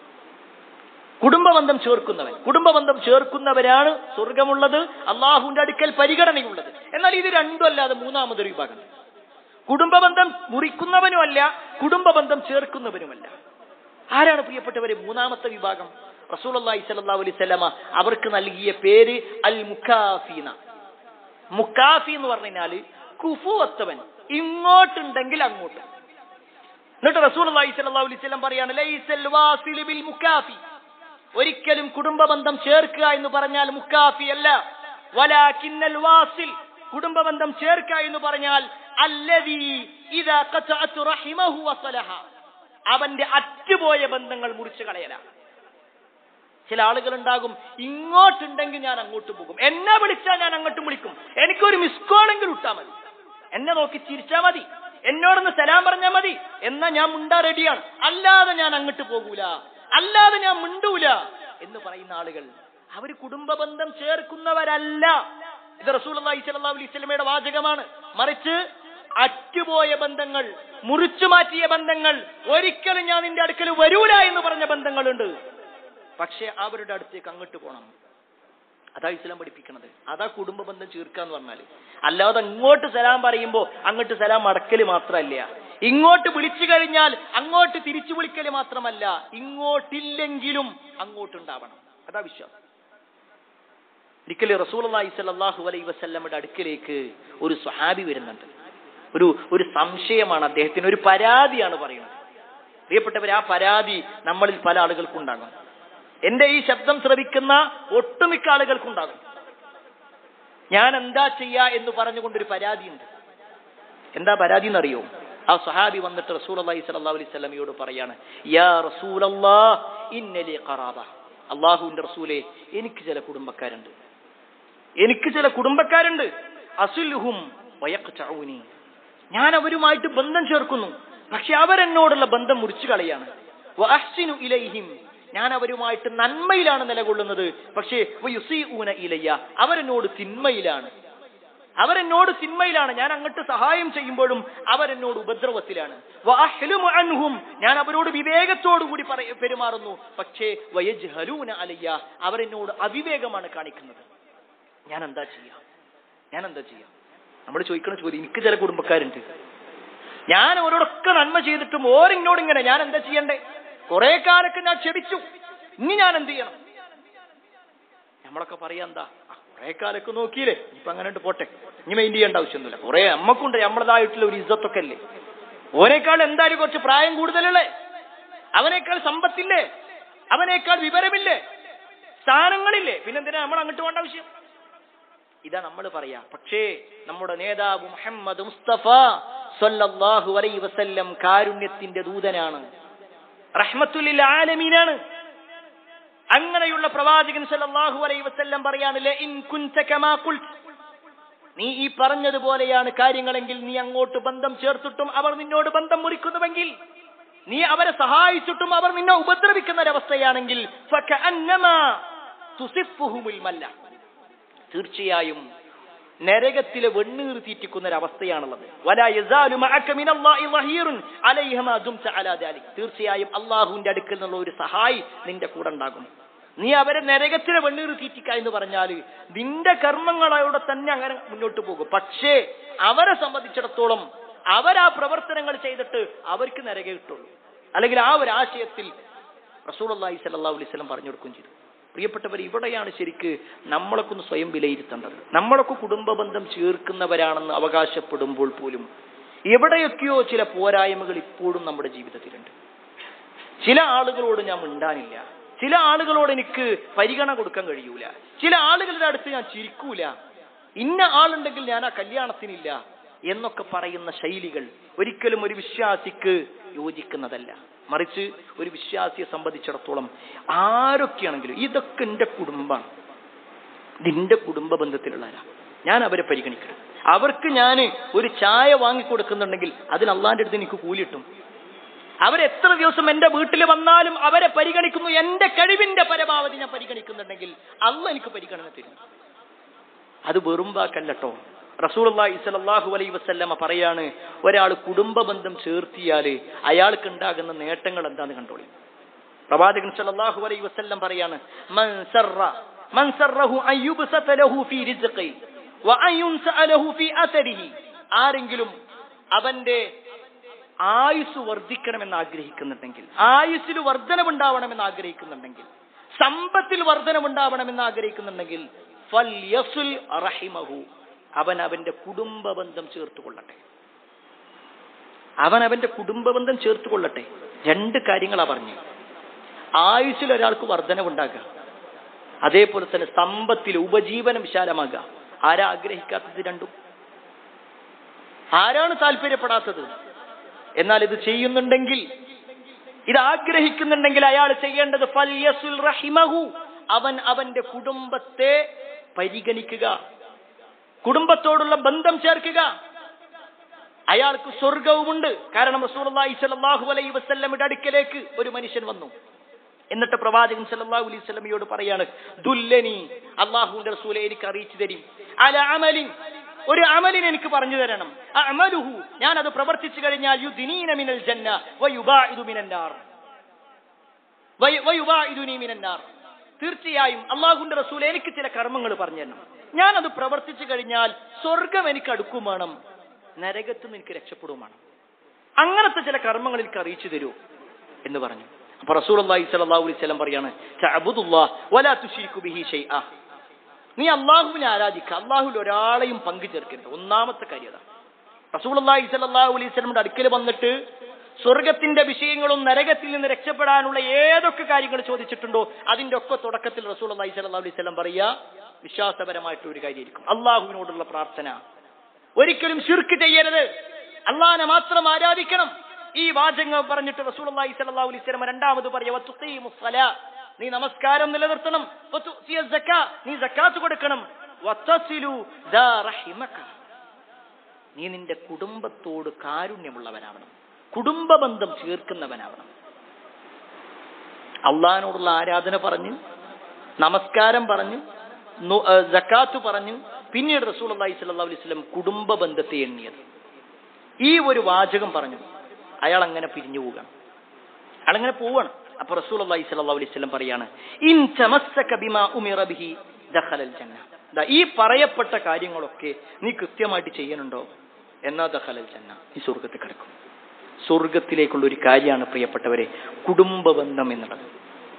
A: കുടുംബബന്ധം ചേർക്കുന്നവൻ കുടുംബബന്ധം ചേർക്കുന്നവരാണ് സ്വർഗമുള്ളത് അള്ളാഹുവിന്റെ അടുക്കൽ പരിഗണനയുള്ളത് എന്നാൽ ഇത് രണ്ടും അല്ലാതെ മൂന്നാമതൊരു വിഭാഗം കുടുംബബന്ധം മുറിക്കുന്നവനുമല്ല കുടുംബബന്ധം ചേർക്കുന്നവനുമല്ല ആരാണ് പ്രിയപ്പെട്ടവരെ മൂന്നാമത്തെ വിഭാഗം റസൂലി സല്ലാ അലൈഹി സ്വലമ അവർക്ക് നൽകിയ പേര് അൽ മുക്കാഫീന മുക്കാഫി എന്ന് പറഞ്ഞു കഴിഞ്ഞാല് കുഫുവത്തവൻ ഇങ്ങോട്ടുണ്ടെങ്കിൽ അങ്ങോട്ട് എന്നിട്ട് റസൂൽ അലൈഹി സ്വല്ലാ അലൈഹി സ്വലം പറയാണ് ലൈസൽ വാസിലു ബിൽ മുക്കാഫി ഒരിക്കലും കുടുംബ ബന്ധം ചേർക്കുക എന്ന് പറഞ്ഞാൽ മുക്കാഫി അല്ല വലാകിന്നൽ വാസിൽ കുടുംബ ബന്ധം ചേർക്കുക എന്ന് പറഞ്ഞാൽ അല്ലദീ ഇദാ ഖതഅതു റഹിമഹു വസലഹ അവന്റെ അറ്റുപോയ ബന്ധങ്ങൾ മുറിച്ചു കളയലാണ് ചില ആളുകൾ ഉണ്ടാകും ഇങ്ങോട്ടുണ്ടെങ്കിൽ ഞാൻ അങ്ങോട്ട് പോകും എന്നെ വിളിച്ചാൽ ഞാൻ അങ്ങോട്ടും വിളിക്കും എനിക്കൊരു മിസ് കോളെങ്കിലും ഇട്ടാ മതി എന്നെ നോക്കി ചിരിച്ചാ മതി എന്നോടൊന്ന് സലാം പറഞ്ഞാൽ മതി എന്നാ ഞാൻ മുണ്ടാ റെഡിയാണ് അല്ലാതെ ഞാൻ അങ്ങോട്ട് പോകൂല അല്ലാതെ ഞാൻ മിണ്ടൂല എന്ന് പറയുന്ന ആളുകൾ അവർ കുടുംബ ബന്ധം ചേർക്കുന്നവരല്ല ഇത് റസൂൽ അലൈഹി സ്വലമയുടെ വാചകമാണ് മറിച്ച് അറ്റുപോയ ബന്ധങ്ങൾ മുറിച്ചു മാറ്റിയ ബന്ധങ്ങൾ ഒരിക്കലും ഞാൻ നിന്റെ അടുക്കൽ വരൂല എന്ന് പറഞ്ഞ ബന്ധങ്ങളുണ്ട് പക്ഷെ അവരുടെ അടുത്തേക്ക് അങ്ങോട്ട് പോകണം അതാ ഇസ്ലാം പഠിപ്പിക്കണത് അതാ കുടുംബ ബന്ധം ചേർക്കുക എന്ന് പറഞ്ഞാല് അല്ലാതെ അങ്ങോട്ട് സലാം പറയുമ്പോ അങ്ങോട്ട് സലാം മടക്കല് മാത്രമല്ല ഇങ്ങോട്ട് വിളിച്ചു കഴിഞ്ഞാൽ അങ്ങോട്ട് തിരിച്ചു വിളിക്കല് മാത്രമല്ല ഇങ്ങോട്ടില്ലെങ്കിലും അങ്ങോട്ടുണ്ടാവണം അതാ വിശ്വാസം ഒരിക്കലും റസൂലി സല്ലാഹു അലൈ വസല്ലമ്മയുടെ അടുക്കലേക്ക് ഒരു സ്വഹാബി വരുന്നുണ്ട് ഒരു ഒരു സംശയമാണ് അദ്ദേഹത്തിന് ഒരു പരാതിയാണ് പറയുന്നത് പ്രിയപ്പെട്ടവർ ആ പരാതി നമ്മളിൽ പല ആളുകൾക്കും ഉണ്ടാകും എന്റെ ഈ ശബ്ദം ശ്രവിക്കുന്ന ഒട്ടുമിക്ക ആളുകൾക്കുണ്ടാകും ഞാൻ എന്താ ചെയ്യാ എന്ന് പറഞ്ഞുകൊണ്ടൊരു പരാതിയുണ്ട് എന്താ പരാതി എന്നറിയോ ആ സഹാബി വന്നിട്ട് റസൂൽ അള്ളാഹി സല്ലല്ലാഹു അലൈഹി വസല്ലമയോട് പറയാണ് യാ റസൂലല്ലാഹ് ഇന്നലി ഖറാബ അള്ളാഹുവിന്റെ റസൂലെ എനിക്ക് ചില കുടുംബക്കാരുണ്ട് എനിക്ക് ചില കുടുംബക്കാരുണ്ട് അസുൽഹും വയഖ്തഊനി ഞാൻ അവരുമായിട്ട് ബന്ധം ചേർക്കുന്നു പക്ഷെ അവരെന്നോടുള്ള ബന്ധം മുറിച്ചു കളയാണ് വഅഹ്സിനു ഇലൈഹിം ഞാൻ അവരുമായിട്ട് നന്മയിലാണ് നിലകൊള്ളുന്നത് പക്ഷേ വയുസീഊന ഇലയ്യ അവരെന്നോട് തിന്മയിലാണ് അവരെന്നോട് തിന്മയിലാണ് ഞാൻ അങ്ങോട്ട് സഹായം ചെയ്യുമ്പോഴും അവരെന്നോട് ഉപദ്രവത്തിലാണ് വഅഹ്ലുമു അൻഹും ഞാൻ അവരോട് വിവേകത്തോടുകൂടി പറയ- പെരുമാറുന്നു പക്ഷേ വയജ്ഹലൂന അലയ്യ അവരെന്നോട് അവിവേകമാണ് കാണിക്കുന്നത് ഞാൻ എന്താ ചെയ്യാ ഞാൻ എന്താ ചെയ്യാ നമ്മൾ ചോദിക്കണ ചോദ്യം എനിക്ക് ചില കുടുംബക്കാരുണ്ട് ഞാൻ അവരോടൊക്കെ നന്മ ചെയ്തിട്ടും ഓരിന്നോട് ഇങ്ങനെ ഞാൻ എന്താ ചെയ്യണ്ടേ കുറെ കാലൊക്കെ ഞാൻ ക്ഷമിച്ചു ഇനി ഞാൻ എന്ത് ചെയ്യണം നമ്മളൊക്കെ പറയാ എന്താ ആ, കുറെ കാലൊക്കെ നോക്കിയില്ലേ ഇപ്പൊ അങ്ങനെ ഉണ്ട് പോട്ടെ ഇനി മെയിൻ ചെയ്യേണ്ട ആവശ്യമൊന്നുമില്ല കുറെ നമ്മക്കുണ്ട് നമ്മളതായിട്ടുള്ള ഒരു ഇജ്ജത്തൊക്കെ അല്ലേ ഓനേക്കാൾ എന്തായാലും കുറച്ച് പ്രായം കൂടുതലല്ലേ അവനേക്കാൾ സമ്പത്തില്ലേ അവനേക്കാൾ വിവരമില്ലേ സ്ഥാനങ്ങളില്ലേ പിന്നെന്തിനാ നമ്മൾ അങ്ങോട്ട് പോകേണ്ട ആവശ്യം ഇതാ നമ്മൾ പറയാ പക്ഷേ നമ്മുടെ നേതാവ് മുഹമ്മദ് മുസ്തഫ സല്ലല്ലാഹു അലൈഹി വസല്ലം കാരുണ്യത്തിന്റെ ദൂതനാണ് റഹ്മത്തുല്ലിൽ ആലമീനാണ് അങ്ങനെയുള്ള പ്രവാചകൻ സല്ലല്ലാഹു അലൈഹി വസല്ലം പറയാണ് "ല ഇൻ കുൻത കമാ ഖുൽത്." നീ ഈ പറഞ്ഞതുപോലെയാണ് കാര്യങ്ങളെങ്കിൽ നീ അങ്ങോട്ട് ബന്ധം ചേർത്തിട്ടും അവർ നിന്നോട് ബന്ധം മുറിക്കുന്നുവെങ്കിൽ നീ അവരെ സഹായിച്ചിട്ടും അവർ നിന്നെ ഉപദ്രവിക്കുന്ന ഒരവസ്ഥയാണെങ്കിൽ ഫകഅന്നമാ തുസിഫുഹുമുൽ മല്ല തീർച്ചയായും നരകത്തിലെ വെണ്ണീർ തീറ്റിക്കുന്ന ഒരു അവസ്ഥയാണുള്ളത് വലാ യസാലു മഅക മിനല്ലാഹി വഹീറുൻ അലൈഹ മാ ദുംത അലാ ദാലിക് തീർച്ചയായും അള്ളാഹുവിന്റെ അടുക്കൽ നിന്നുള്ള ഒരു സഹായി നിന്റെ കൂടെ ഉണ്ടാകും നീ അവരെ നരകത്തിലെ വെണ്ണീർ തീറ്റിക്ക എന്ന് പറഞ്ഞാല് നിന്റെ കർമ്മങ്ങളോടെ തന്നെ അങ്ങനെ മുന്നോട്ട് പോകും പക്ഷേ അവരെ സംബന്ധിച്ചിടത്തോളം അവരാ പ്രവർത്തനങ്ങൾ ചെയ്തിട്ട് അവർക്ക് നരക കിട്ടുള്ളൂ അല്ലെങ്കിൽ ആ ഒരു ആശയത്തിൽ റസൂൽ അള്ളാഹി സല്ലാ അലൈവലം പറഞ്ഞു കൊടുക്കുകയും ചെയ്തു പ്രിയപ്പെട്ടവർ ഇവിടെയാണ് ശരിക്ക് നമ്മളൊക്കെ ഒന്ന് സ്വയം വിലയിരുത്തേണ്ടത് നമ്മളൊക്കെ കുടുംബ ബന്ധം ചേർക്കുന്നവരാണെന്ന് അവകാശപ്പെടുമ്പോൾ പോലും എവിടെയൊക്കെയോ ചില പോരായ്മകൾ ഇപ്പോഴും നമ്മുടെ ജീവിതത്തിലുണ്ട് ചില ആളുകളോട് ഞാൻ മിണ്ടാനില്ല ചില ആളുകളോട് എനിക്ക് പരിഗണന കൊടുക്കാൻ കഴിയൂല ചില ആളുകളുടെ അടുത്ത് ഞാൻ ചിരിക്കൂല ഇന്ന ആളുണ്ടെങ്കിൽ ഞാൻ ആ കല്യാണത്തിനില്ല എന്നൊക്കെ പറയുന്ന ശൈലികൾ ഒരിക്കലും ഒരു വിശ്വാസിക്ക് യോജിക്കുന്നതല്ല മറിച്ച് ഒരു വിശ്വാസിയെ സംബന്ധിച്ചിടത്തോളം ആരൊക്കെയാണെങ്കിലും ഇതൊക്കെ എന്റെ കുടുംബമാണ് നിന്റെ കുടുംബ ബന്ധത്തിലുള്ളവരാ ഞാൻ അവരെ പരിഗണിക്കണം അവർക്ക് ഞാൻ ഒരു ചായ വാങ്ങിക്കൊടുക്കുന്നുണ്ടെങ്കിൽ അതിന് അള്ളാന്റെ അടുത്ത് എനിക്ക് കൂലിട്ടും അവരെത്ര ദിവസം എന്റെ വീട്ടിൽ വന്നാലും അവരെ പരിഗണിക്കുന്നു എന്റെ കഴിവിന്റെ പരമാവധി ഞാൻ പരിഗണിക്കുന്നുണ്ടെങ്കിൽ അള്ള എനിക്ക് പരിഗണന തരും അത് വെറും വാക്കല്ലട്ടോ റസൂലി സ്വല്ലല്ലാഹു അലൈഹി വസല്ലമ പറയാണ് ഒരാൾ കുടുംബ ബന്ധം ചേർത്തിയാല് അയാൾക്ക് ഉണ്ടാകുന്ന നേട്ടങ്ങൾ എന്താന്ന് കണ്ടോളി പ്രവാചകൻ സല്ലല്ലാഹു അലൈഹി വസല്ലം പറയാണ് മൻ സർറ മൻ സർറഹു അൻ യുബ്സത ലഹു ഫീ റിസ്ഖി വ അൻ യുൻസഅ ലഹു ഫീ അഥരിഹി ആരെങ്കിലും അവന്റെ ആയുസ് വർദ്ധിക്കണമെന്ന് ആഗ്രഹിക്കുന്നുണ്ടെങ്കിൽ ആയുസ്സിൽ വർധനവുണ്ടാവണമെന്ന് ആഗ്രഹിക്കുന്നുണ്ടെങ്കിൽ സമ്പത്തിൽ വർധനവുണ്ടാവണമെന്ന് ആഗ്രഹിക്കുന്നുണ്ടെങ്കിൽ ഫൽയസുൽ റഹിമഹു അവൻ അവന്റെ കുടുംബ ബന്ധം ചേർത്ത് കൊള്ളട്ടെ അവൻ അവന്റെ കുടുംബ ബന്ധം ചേർത്ത് കൊള്ളട്ടെ രണ്ട് കാര്യങ്ങളാ പറഞ്ഞു ആയുസ്സിൽ ഒരാൾക്ക് വർധനവുണ്ടാകുക അതേപോലെ തന്നെ സമ്പത്തിൽ ഉപജീവനം വിശാലമാകുക ആരാ ആഗ്രഹിക്കാത്തത് രണ്ടും ആരാണ് താല്പര്യപ്പെടാത്തത് എന്നാൽ ഇത് ചെയ്യുന്നുണ്ടെങ്കിൽ ഇത് ആഗ്രഹിക്കുന്നുണ്ടെങ്കിൽ അയാൾ ചെയ്യേണ്ടത് ഫൽയസുൽ റഹിമഹു അവൻ അവന്റെ കുടുംബത്തെ പരിഗണിക്കുക കുടുംബത്തോടുള്ള ബന്ധം ചേർക്കുക അയാൾക്ക് സ്വർഗവുമുണ്ട് കാരണം റസൂലുള്ളാഹി സ്വല്ലല്ലാഹു അലൈഹി വസല്ലമയുടെ അടുക്കലേക്ക് ഒരു മനുഷ്യൻ വന്നു എന്നിട്ട് പ്രവാചകൻ സല്ലല്ലാഹു അലൈഹി വസല്ലമയോട് പറയാണ് ദുല്ലനി അള്ളാഹുവിന്റെ റസൂലെ എനിക്ക് അറിയിച്ചു തരും അല അമലിൻ ഒരു അമലിന് എനിക്ക് പറഞ്ഞു തരണം അമലുഹു ഞാൻ അത് പ്രവർത്തിച്ചു കഴിഞ്ഞാൽ യുദ്നീന മിനൽ ജന്ന വയുബാഇദു മിനന്നാർ വയുബാഇദുനി മിനന്നാർ തീർച്ചയായും അള്ളാഹുന്റെ റസൂൽ എനിക്ക് ചില കർമ്മങ്ങൾ പറഞ്ഞു തരണം ഞാൻ അത് പ്രവർത്തിച്ചു കഴിഞ്ഞാൽ സ്വർഗം എനിക്ക് അടുക്കും വേണം നരകത്ത് നിന്ന് എനിക്ക് രക്ഷപ്പെടും വേണം അങ്ങനത്തെ ചില കർമ്മങ്ങൾ എനിക്ക് അറിയിച്ചു തരൂ എന്ന് പറഞ്ഞു അപ്പൊ റസൂൽ അള്ളാഹി സ്വല്ലല്ലാഹു അലൈഹി വസല്ലം പറയാണ് തഅബുദുല്ലാഹ് വലാ തുശ്രികു ബിഹി ഷൈഅ നീ അള്ളാഹുവിനെ ആരാധിക്കുക അള്ളാഹുവിൽ ഒരാളെയും പങ്കു ചേർക്കരുത് ഒന്നാമത്തെ കാര്യത റസൂൽ അള്ളാഹി സ്വല്ലല്ലാഹു അലൈഹി വസല്ലമയുടെ അടുക്കൽ വന്നിട്ട് സ്വർഗത്തിന്റെ വിഷയങ്ങളും നരകത്തിൽ നിന്ന് രക്ഷപ്പെടാനുള്ള ഏതൊക്കെ കാര്യങ്ങൾ ചോദിച്ചിട്ടുണ്ടോ അതിന്റെ ഒക്കെ തുടക്കത്തിൽ റസൂൽ അള്ളാഹി സ്വല്ലല്ലാഹു അലൈഹി വസല്ലം പറയുക വിശ്വാസപരമായിട്ട് ഒരു കാര്യമായിരിക്കും അള്ളാഹുവിനോടുള്ള പ്രാർത്ഥന ഒരിക്കലും ശിർക്ക് ചെയ്യരുത് അള്ളാനെ മാത്രം ആരാധിക്കണം ഈ വാചകങ്ങൾ പറഞ്ഞിട്ട് റസൂലുള്ളാഹി സ്വല്ലല്ലാഹു അലൈഹി വസല്ലം രണ്ടാമത് പറയാ വതുഖീമുസ് സലാ നീ നമസ്കാരം നിലനിർത്തണം വതുഅ്തിയ സക്കാ നീ സക്കാത്ത് കൊടുക്കണം വതസിലു ദാ റഹിമക നീ നിന്റെ കുടുംബത്തോട് കാരുണ്യമുള്ളവനാവണം കുടുംബ ബന്ധം ചേർക്കുന്നവനാവണം അള്ളഹാനോടുള്ള ആരാധന പറഞ്ഞ് നമസ്കാരം പറഞ്ഞ് നു- ഏ, സക്കാത്ത് പറഞ്ഞ് പിന്നീട് റസൂൽ അള്ളാഹി സ്വല്ലല്ലാഹു അലൈഹി വസല്ലം കുടുംബ ബന്ധത്തെ എണ്ണിയത് ഈ ഒരു വാചകം പറഞ്ഞു അയാൾ അങ്ങനെ പിരിഞ്ഞു പോവുകയാണ് അയാളങ്ങനെ പോവാണ് അപ്പൊ റസൂൽ അള്ളാഹി സ്വല്ലല്ലാഹു അലൈഹി വസല്ലം പറയാണ് ഇൻ തമസ്സക ബിമാ ഉമിറ ബിഹി ദഖലൽ ജന്ന ദാ ഈ പറയപ്പെട്ട കാര്യങ്ങളൊക്കെ നീ കൃത്യമായിട്ട് ചെയ്യുന്നുണ്ടോ എന്നാ ദഖലൽ ജന്ന ഈ സ്വർഗത്തിൽ കിടക്കും സ്വർഗത്തിലേക്കുള്ള ഒരു കാര്യമാണ് പ്രിയപ്പെട്ടവരെ കുടുംബ ബന്ധം എന്നുള്ളത്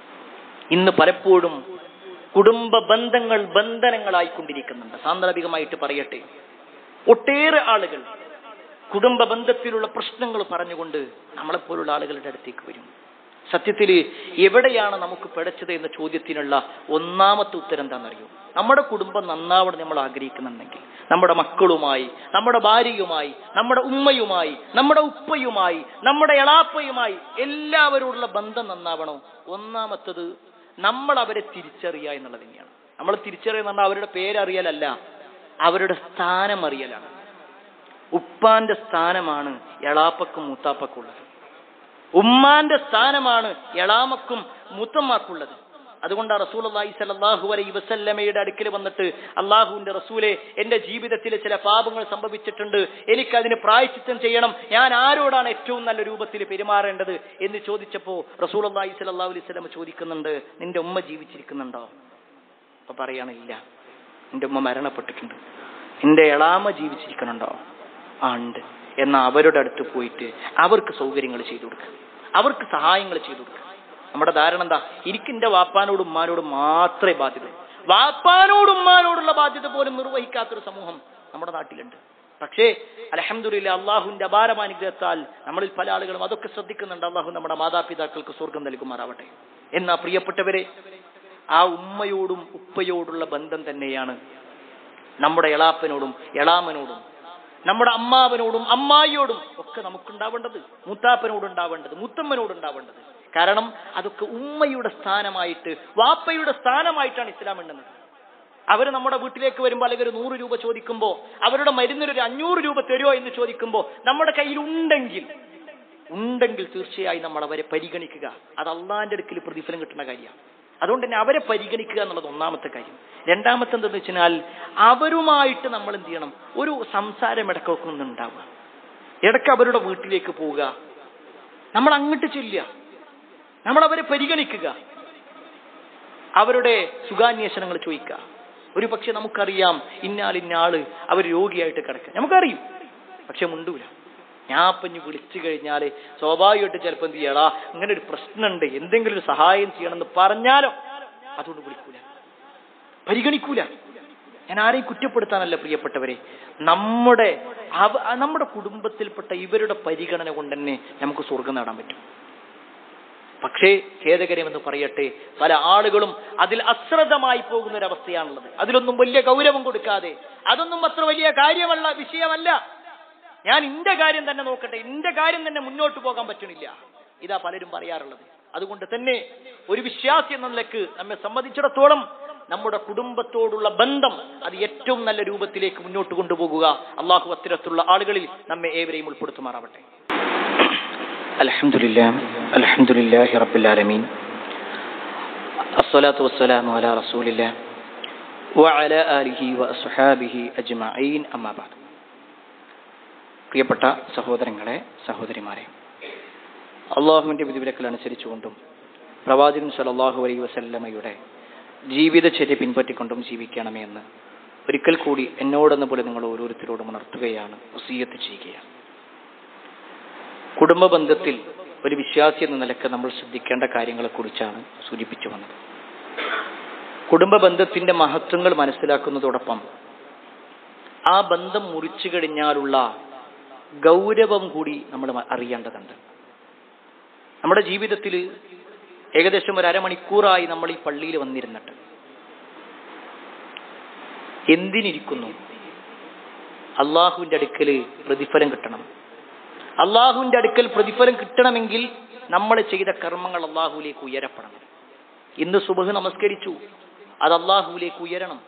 A: ഇന്ന് പലപ്പോഴും കുടുംബ ബന്ധങ്ങൾ ബന്ധനങ്ങളായിക്കൊണ്ടിരിക്കുന്നുണ്ട് സാന്ദർഭികമായിട്ട് പറയട്ടെ ഒട്ടേറെ ആളുകൾ കുടുംബ ബന്ധത്തിലുള്ള പ്രശ്നങ്ങൾ പറഞ്ഞുകൊണ്ട് നമ്മളെപ്പോലുള്ള ആളുകളുടെ അടുത്തേക്ക് വരും സത്യത്തിൽ എവിടെയാണ് നമുക്ക് പിടച്ചത് എന്ന ചോദ്യത്തിനുള്ള ഒന്നാമത്തെ ഉത്തരം എന്താണെന്നറിയോ നമ്മുടെ കുടുംബം നന്നാവണം നമ്മൾ ആഗ്രഹിക്കുന്നുണ്ടെങ്കിൽ നമ്മുടെ മക്കളുമായി നമ്മുടെ ഭാര്യയുമായി നമ്മുടെ ഉമ്മയുമായി നമ്മുടെ ഉപ്പയുമായി നമ്മുടെ എളാപ്പയുമായി എല്ലാവരോടുള്ള ബന്ധം നന്നാവണോ ഒന്നാമത്തത് നമ്മൾ അവരെ തിരിച്ചറിയുക എന്നുള്ളത് തന്നെയാണ് നമ്മൾ തിരിച്ചറിയുന്ന പറഞ്ഞാൽ അവരുടെ പേരറിയലല്ല അവരുടെ സ്ഥാനം അറിയലാണ് ഉപ്പാന്റെ സ്ഥാനമാണ് എളാപ്പക്കും മൂത്താപ്പക്കും ഉള്ളത് ഉമ്മാന്റെ സ്ഥാനമാണ് എളാമക്കും മൂത്തമ്മാക്കുള്ളത് അതുകൊണ്ടാണ് റസൂൽ അള്ളാഹി സല്ലാഹു അലൈ വസല്ലമയുടെ അടുക്കൽ വന്നിട്ട് അള്ളാഹുവിന്റെ റസൂലെ എന്റെ ജീവിതത്തിൽ ചില പാപങ്ങൾ സംഭവിച്ചിട്ടുണ്ട് എനിക്കതിന് പ്രായച്ചിത്തം ചെയ്യണം ഞാൻ ആരോടാണ് ഏറ്റവും നല്ല രൂപത്തിൽ പെരുമാറേണ്ടത് എന്ന് ചോദിച്ചപ്പോ റസൂൽ അള്ളാഹി സല്ലാഹു അലൈഹി സ്വലമ ചോദിക്കുന്നുണ്ട് നിന്റെ ഉമ്മ ജീവിച്ചിരിക്കുന്നുണ്ടോ അപ്പൊ പറയാണില്ല നിന്റെ ഉമ്മ മരണപ്പെട്ടിട്ടുണ്ട് നിന്റെ എളാമ ജീവിച്ചിരിക്കണുണ്ടോ ആ ഉണ്ട് എന്നാ അവരുടെ അടുത്ത് പോയിട്ട് അവർക്ക് സൗകര്യങ്ങൾ ചെയ്തു കൊടുക്കുക അവർക്ക് സഹായങ്ങൾ ചെയ്തു കൊടുക്കുക നമ്മുടെ ധാരണ എന്താ എനിക്കെന്റെ വാപ്പാനോടും ഉമ്മാനോടും മാത്രമേ ബാധ്യത വാപ്പാനോടും ഉമ്മാനോടുള്ള ബാധ്യത പോലും നിർവഹിക്കാത്തൊരു സമൂഹം നമ്മുടെ നാട്ടിലുണ്ട് പക്ഷേ അലഹമുല്ല അള്ളാഹുവിന്റെ അപാരമാനുഗ്രഹത്താൽ നമ്മളിൽ പല ആളുകളും അതൊക്കെ ശ്രദ്ധിക്കുന്നുണ്ട് അള്ളാഹു നമ്മുടെ മാതാപിതാക്കൾക്ക് സ്വർഗം നൽകുമാറാവട്ടെ എന്നാ പ്രിയപ്പെട്ടവരെ ആ ഉമ്മയോടും ഉപ്പയോടുള്ള ബന്ധം തന്നെയാണ് നമ്മുടെ എളാപ്പനോടും എളാമനോടും നമ്മുടെ അമ്മാവനോടും അമ്മായിയോടും ഒക്കെ നമുക്കുണ്ടാവേണ്ടത് മൂത്താപ്പനോടുണ്ടാവേണ്ടത് മുത്തമ്മനോടുണ്ടാവേണ്ടത് കാരണം അതൊക്കെ ഉമ്മയുടെ സ്ഥാനമായിട്ട് വാപ്പയുടെ സ്ഥാനമായിട്ടാണ് ഇസ്ലാം എണ്ണുന്നത് അവർ നമ്മുടെ വീട്ടിലേക്ക് വരുമ്പോൾ അല്ലെങ്കിൽ ഒരു നൂറ് രൂപ ചോദിക്കുമ്പോൾ അവരുടെ മരുന്നിന് ഒരു അഞ്ഞൂറ് രൂപ തരുമോ എന്ന് ചോദിക്കുമ്പോൾ നമ്മുടെ കയ്യിൽ ഉണ്ടെങ്കിൽ ഉണ്ടെങ്കിൽ തീർച്ചയായും നമ്മൾ അവരെ പരിഗണിക്കുക അത് അള്ളാന്റെ അടുക്കൽ പ്രതിഫലം കിട്ടുന്ന കാര്യമാണ് അതുകൊണ്ട് തന്നെ അവരെ പരിഗണിക്കുക എന്നുള്ളത് ഒന്നാമത്തെ കാര്യം രണ്ടാമത്തെ എന്തെന്ന് വെച്ചാൽ അവരുമായിട്ട് നമ്മൾ എന്ത് ചെയ്യണം ഒരു സംസാരം ഇടക്കൊക്കെ ഒന്ന് ഉണ്ടാവുക ഇടയ്ക്ക് അവരുടെ വീട്ടിലേക്ക് പോവുക നമ്മൾ അങ്ങോട്ട് ചെല്ലുക നമ്മൾ അവരെ പരിഗണിക്കുക അവരുടെ സുഖാന്വേഷണങ്ങൾ ചോദിക്കുക ഒരു പക്ഷെ നമുക്കറിയാം ഇന്നാൾ ഇന്നാള് അവർ രോഗിയായിട്ട് കിടക്കുക നമുക്കറിയും പക്ഷെ മുണ്ടൂല ഞാൻ പഞ്ഞു വിളിച്ചു കഴിഞ്ഞാല് സ്വാഭാവികമായിട്ട് ചിലപ്പോൾ എന്ത് ചെയ്യടാ ഇങ്ങനെ ഒരു പ്രശ്നമുണ്ട് എന്തെങ്കിലും ഒരു സഹായം ചെയ്യണമെന്ന് പറഞ്ഞാലോ അതുകൊണ്ട് വിളിക്കൂല പരിഗണിക്കൂല ഞാൻ ആരെയും കുറ്റപ്പെടുത്താനല്ല പ്രിയപ്പെട്ടവരെ നമ്മുടെ അവ- നമ്മുടെ കുടുംബത്തിൽപ്പെട്ട ഇവരുടെ പരിഗണന കൊണ്ട് തന്നെ നമുക്ക് സ്വർഗം നേടാൻ പറ്റും പക്ഷേ ഖേദകരമെന്ന് പറയട്ടെ പല ആളുകളും അതിൽ അശ്രദ്ധമായി പോകുന്ന ഒരു അവസ്ഥയാണുള്ളത് അതിലൊന്നും വലിയ ഗൗരവം കൊടുക്കാതെ അതൊന്നും അത്ര വലിയ കാര്യമല്ല വിഷയമല്ല ഞാൻ ഇന്റെ കാര്യം തന്നെ നോക്കട്ടെ ഇന്റെ കാര്യം തന്നെ മുന്നോട്ട് പോകാൻ പറ്റണില്ല ഇതാ പലരും പറയാറുള്ളത് അതുകൊണ്ട് തന്നെ ഒരു വിശ്വാസി എന്ന നിലക്ക് നമ്മെ സംബന്ധിച്ചിടത്തോളം നമ്മുടെ കുടുംബത്തോടുള്ള ബന്ധം അത് ഏറ്റവും നല്ല രൂപത്തിലേക്ക് മുന്നോട്ട് കൊണ്ടുപോകുക അള്ളാഹു അത്തരത്തിലുള്ള ആളുകളിൽ നമ്മെ ഏവരെയും ഉൾപ്പെടുത്തുമാറാവട്ടെ
B: الحمد لله الحمد لله رب العالمين الصلاة والسلام على رسول الله وعلى آله وأصحابه أجمعين أما بعد പ്രിയപ്പെട്ട സഹോദരങ്ങളെ സഹോദരിമാരെ അള്ളാഹുവിന്റെ വിധിവിലക്കൽ അനുസരിച്ചുകൊണ്ടും പ്രവാചകൻ സല്ലല്ലാഹു അലൈഹി വസല്ലമയുടെ ജീവിതചര്യ പിൻപറ്റിക്കൊണ്ടും ജീവിക്കണമേ എന്ന് ഒരിക്കൽ കൂടി എന്നോടെന്ന പോലെ നിങ്ങൾ ഓരോരുത്തരോടും ഉണർത്തുകയാണ് വസീയത്ത് ചെയ്യുകയാണ് കുടുംബ ബന്ധത്തിൽ ഒരു വിശ്വാസി എന്ന നിലക്ക് നമ്മൾ ശ്രദ്ധിക്കേണ്ട കാര്യങ്ങളെ കുറിച്ചാണ് സൂചിപ്പിച്ചു വന്നത് കുടുംബ ബന്ധത്തിന്റെ മഹത്വങ്ങൾ മനസ്സിലാക്കുന്നതോടൊപ്പം ആ ബന്ധം മുറിച്ചു കഴിഞ്ഞാലുള്ള ഗൗരവം കൂടി നമ്മൾ അറിയേണ്ടതുണ്ട് നമ്മുടെ ജീവിതത്തിൽ ഏകദേശം ഒരു അരമണിക്കൂറായി നമ്മൾ ഈ പള്ളിയിൽ വന്നിരുന്നിട്ട് എന്തിനിരിക്കുന്നു അള്ളാഹുവിന്റെ അടുക്കല് പ്രതിഫലം കിട്ടണം അള്ളാഹുവിന്റെ അടുക്കൽ പ്രതിഫലം കിട്ടണമെങ്കിൽ നമ്മൾ ചെയ്ത കർമ്മങ്ങൾ അള്ളാഹുവിലേക്ക് ഉയരപ്പെടണം ഇന്ന് സുബഹ് നമസ്കരിച്ചു അത് അള്ളാഹുവിലേക്ക് ഉയരണം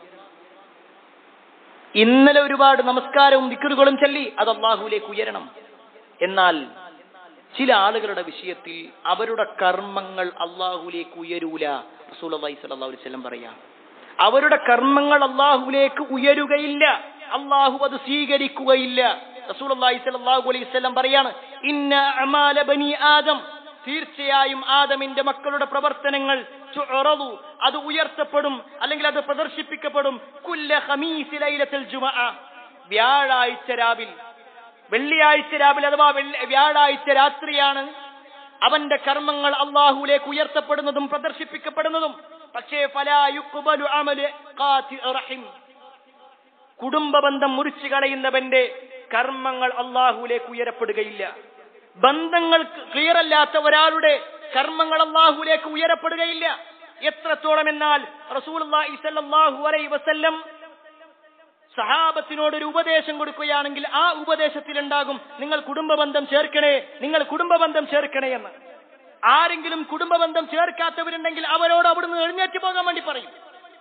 B: ഇന്നലെ ഒരുപാട് നമസ്കാരവും ദിക്കറുകളും ചൊല്ലി അത് അള്ളാഹുവിലേക്ക് ഉയരണം എന്നാൽ ചില ആളുകളുടെ വിഷയത്തിൽ അവരുടെ കർമ്മങ്ങൾ അള്ളാഹുലേക്ക് ഉയരൂല റസൂൽ അള്ളാഹി സ്വല്ലല്ലാഹു അലൈഹി വസല്ലം പറയാം അവരുടെ കർമ്മങ്ങൾ അള്ളാഹുലേക്ക് ഉയരുകയില്ല അള്ളാഹു അത് സ്വീകരിക്കുകയില്ല റസൂൽ അള്ളാഹി സ്വല്ലല്ലാഹു അലൈഹി വസല്ലം പറയാണ് ഇന്ന അമാല ബനി ആദം തീർച്ചയായും ആദമിന്റെ മക്കളുടെ പ്രവർത്തനങ്ങൾ തുഅറദു, അത് ഉയർത്തപ്പെടും അല്ലെങ്കിൽ അത് പ്രദർശിപ്പിക്കപ്പെടും കുല്ല ഖമീസ് ലൈലത്തുൽ ജുമഅ വ്യാഴാഴ്ച രാവിൽ വെള്ളിയാഴ്ച രാവിലെ അഥവാ വെള്ളി- വ്യാഴാഴ്ച രാത്രിയാണ് അവന്റെ കർമ്മങ്ങൾ അള്ളാഹുലേക്ക് ഉയർത്തപ്പെടുന്നതും പ്രദർശിപ്പിക്കപ്പെടുന്നതും പക്ഷേ ഫലാ യുഖ്ബലു അമലു ഖാതിഇ റഹിം കുടുംബ ബന്ധം മുറിച്ചു കളയുന്നവന്റെ കർമ്മങ്ങൾ അള്ളാഹുലേക്ക് ഉയരപ്പെടുകയില്ല ബന്ധങ്ങൾ ക്ലിയർ അല്ലാത്ത ഒരാളുടെ കർമ്മങ്ങൾ അള്ളാഹുലേക്ക് ഉയരപ്പെടുകയില്ല എത്രത്തോളം എന്നാൽ റസൂലുള്ളാഹി സ്വല്ലല്ലാഹു അലൈഹി വസല്ലം സഹാബത്തിനോട് ഒരു ഉപദേശം കൊടുക്കുകയാണെങ്കിൽ ആ ഉപദേശത്തിൽ ഉണ്ടാകും നിങ്ങൾ കുടുംബ ബന്ധം ചേർക്കണേ നിങ്ങൾ കുടുംബ ബന്ധം ചേർക്കണേ എന്ന് ആരെങ്കിലും കുടുംബ ബന്ധം ചേർക്കാത്തവരുണ്ടെങ്കിൽ അവരോട് അവിടുന്ന് എഴുന്നേറ്റ് പോകാൻ വേണ്ടി പറയും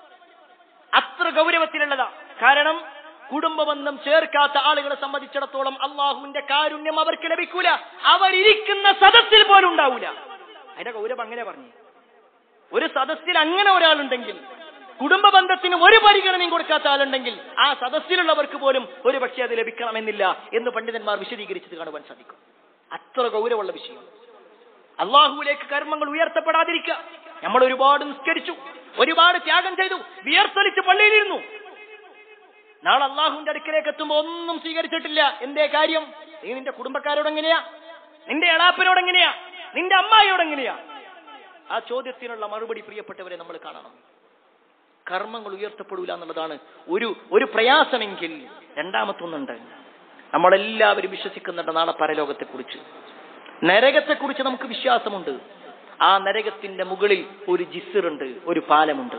B: അത്ര ഗൗരവത്തിലുള്ളതാ കാരണം കുടുംബ ബന്ധം ചേർക്കാത്ത ആളുകളെ സംബന്ധിച്ചിടത്തോളം അള്ളാഹുവിന്റെ കാരുണ്യം അവർക്ക് ലഭിക്കൂല അവരിയ്ക്കുന്ന സദസ്സിൽ പോലും ഉണ്ടാവൂല അതിന്റെ ഗൗരവം അങ്ങനെ പറഞ്ഞു ഒരു സദസ്സിൽ അങ്ങനെ ഒരാളുണ്ടെങ്കിൽ കുടുംബ ബന്ധത്തിന് ഒരു പരിഗണനയും കൊടുക്കാത്ത ആളുണ്ടെങ്കിൽ ആ സദസ്സിലുള്ളവർക്ക് പോലും ഒരു പക്ഷേ അത് ലഭിക്കണമെന്നില്ല എന്ന് പണ്ഡിതന്മാർ വിശദീകരിച്ചത് കാണുവാൻ സാധിക്കും അത്ര ഗൗരവമുള്ള വിഷയം അള്ളാഹുവിലേക്ക് കർമ്മങ്ങൾ ഉയർത്തപ്പെടാതിരിക്കുക നമ്മൾ ഒരുപാട് നിസ്കരിച്ചു ഒരുപാട് ത്യാഗം ചെയ്തു വിയർത്തൊലിച്ച് പള്ളിയിലിരുന്നു നാളെ അള്ളാഹുവിന്റെ അടുക്കലേക്ക് എത്തുമ്പോ ഒന്നും സ്വീകരിച്ചിട്ടില്ല എന്തേ കാര്യം നീ നിന്റെ കുടുംബക്കാരോട് എങ്ങനെയാ നിന്റെ എളാപ്പനോട് എങ്ങനെയാ നിന്റെ അമ്മായിയോട് എങ്ങനെയാ ആ ചോദ്യത്തിനുള്ള മറുപടി പ്രിയപ്പെട്ടവരെ നമ്മൾ കാണണം കർമ്മങ്ങൾ ഉയർത്തപ്പെടൂല എന്നുള്ളതാണ് ഒരു ഒരു പ്രയാസമെങ്കിൽ രണ്ടാമത്തൊന്നുണ്ട് നമ്മളെല്ലാവരും വിശ്വസിക്കുന്നുണ്ട് നാളെ പരലോകത്തെക്കുറിച്ച് നരകത്തെക്കുറിച്ച് നമുക്ക് വിശ്വാസമുണ്ട് ആ നരകത്തിന്റെ മുകളിൽ ഒരു ജിസ്റുണ്ട് ഒരു പാലമുണ്ട്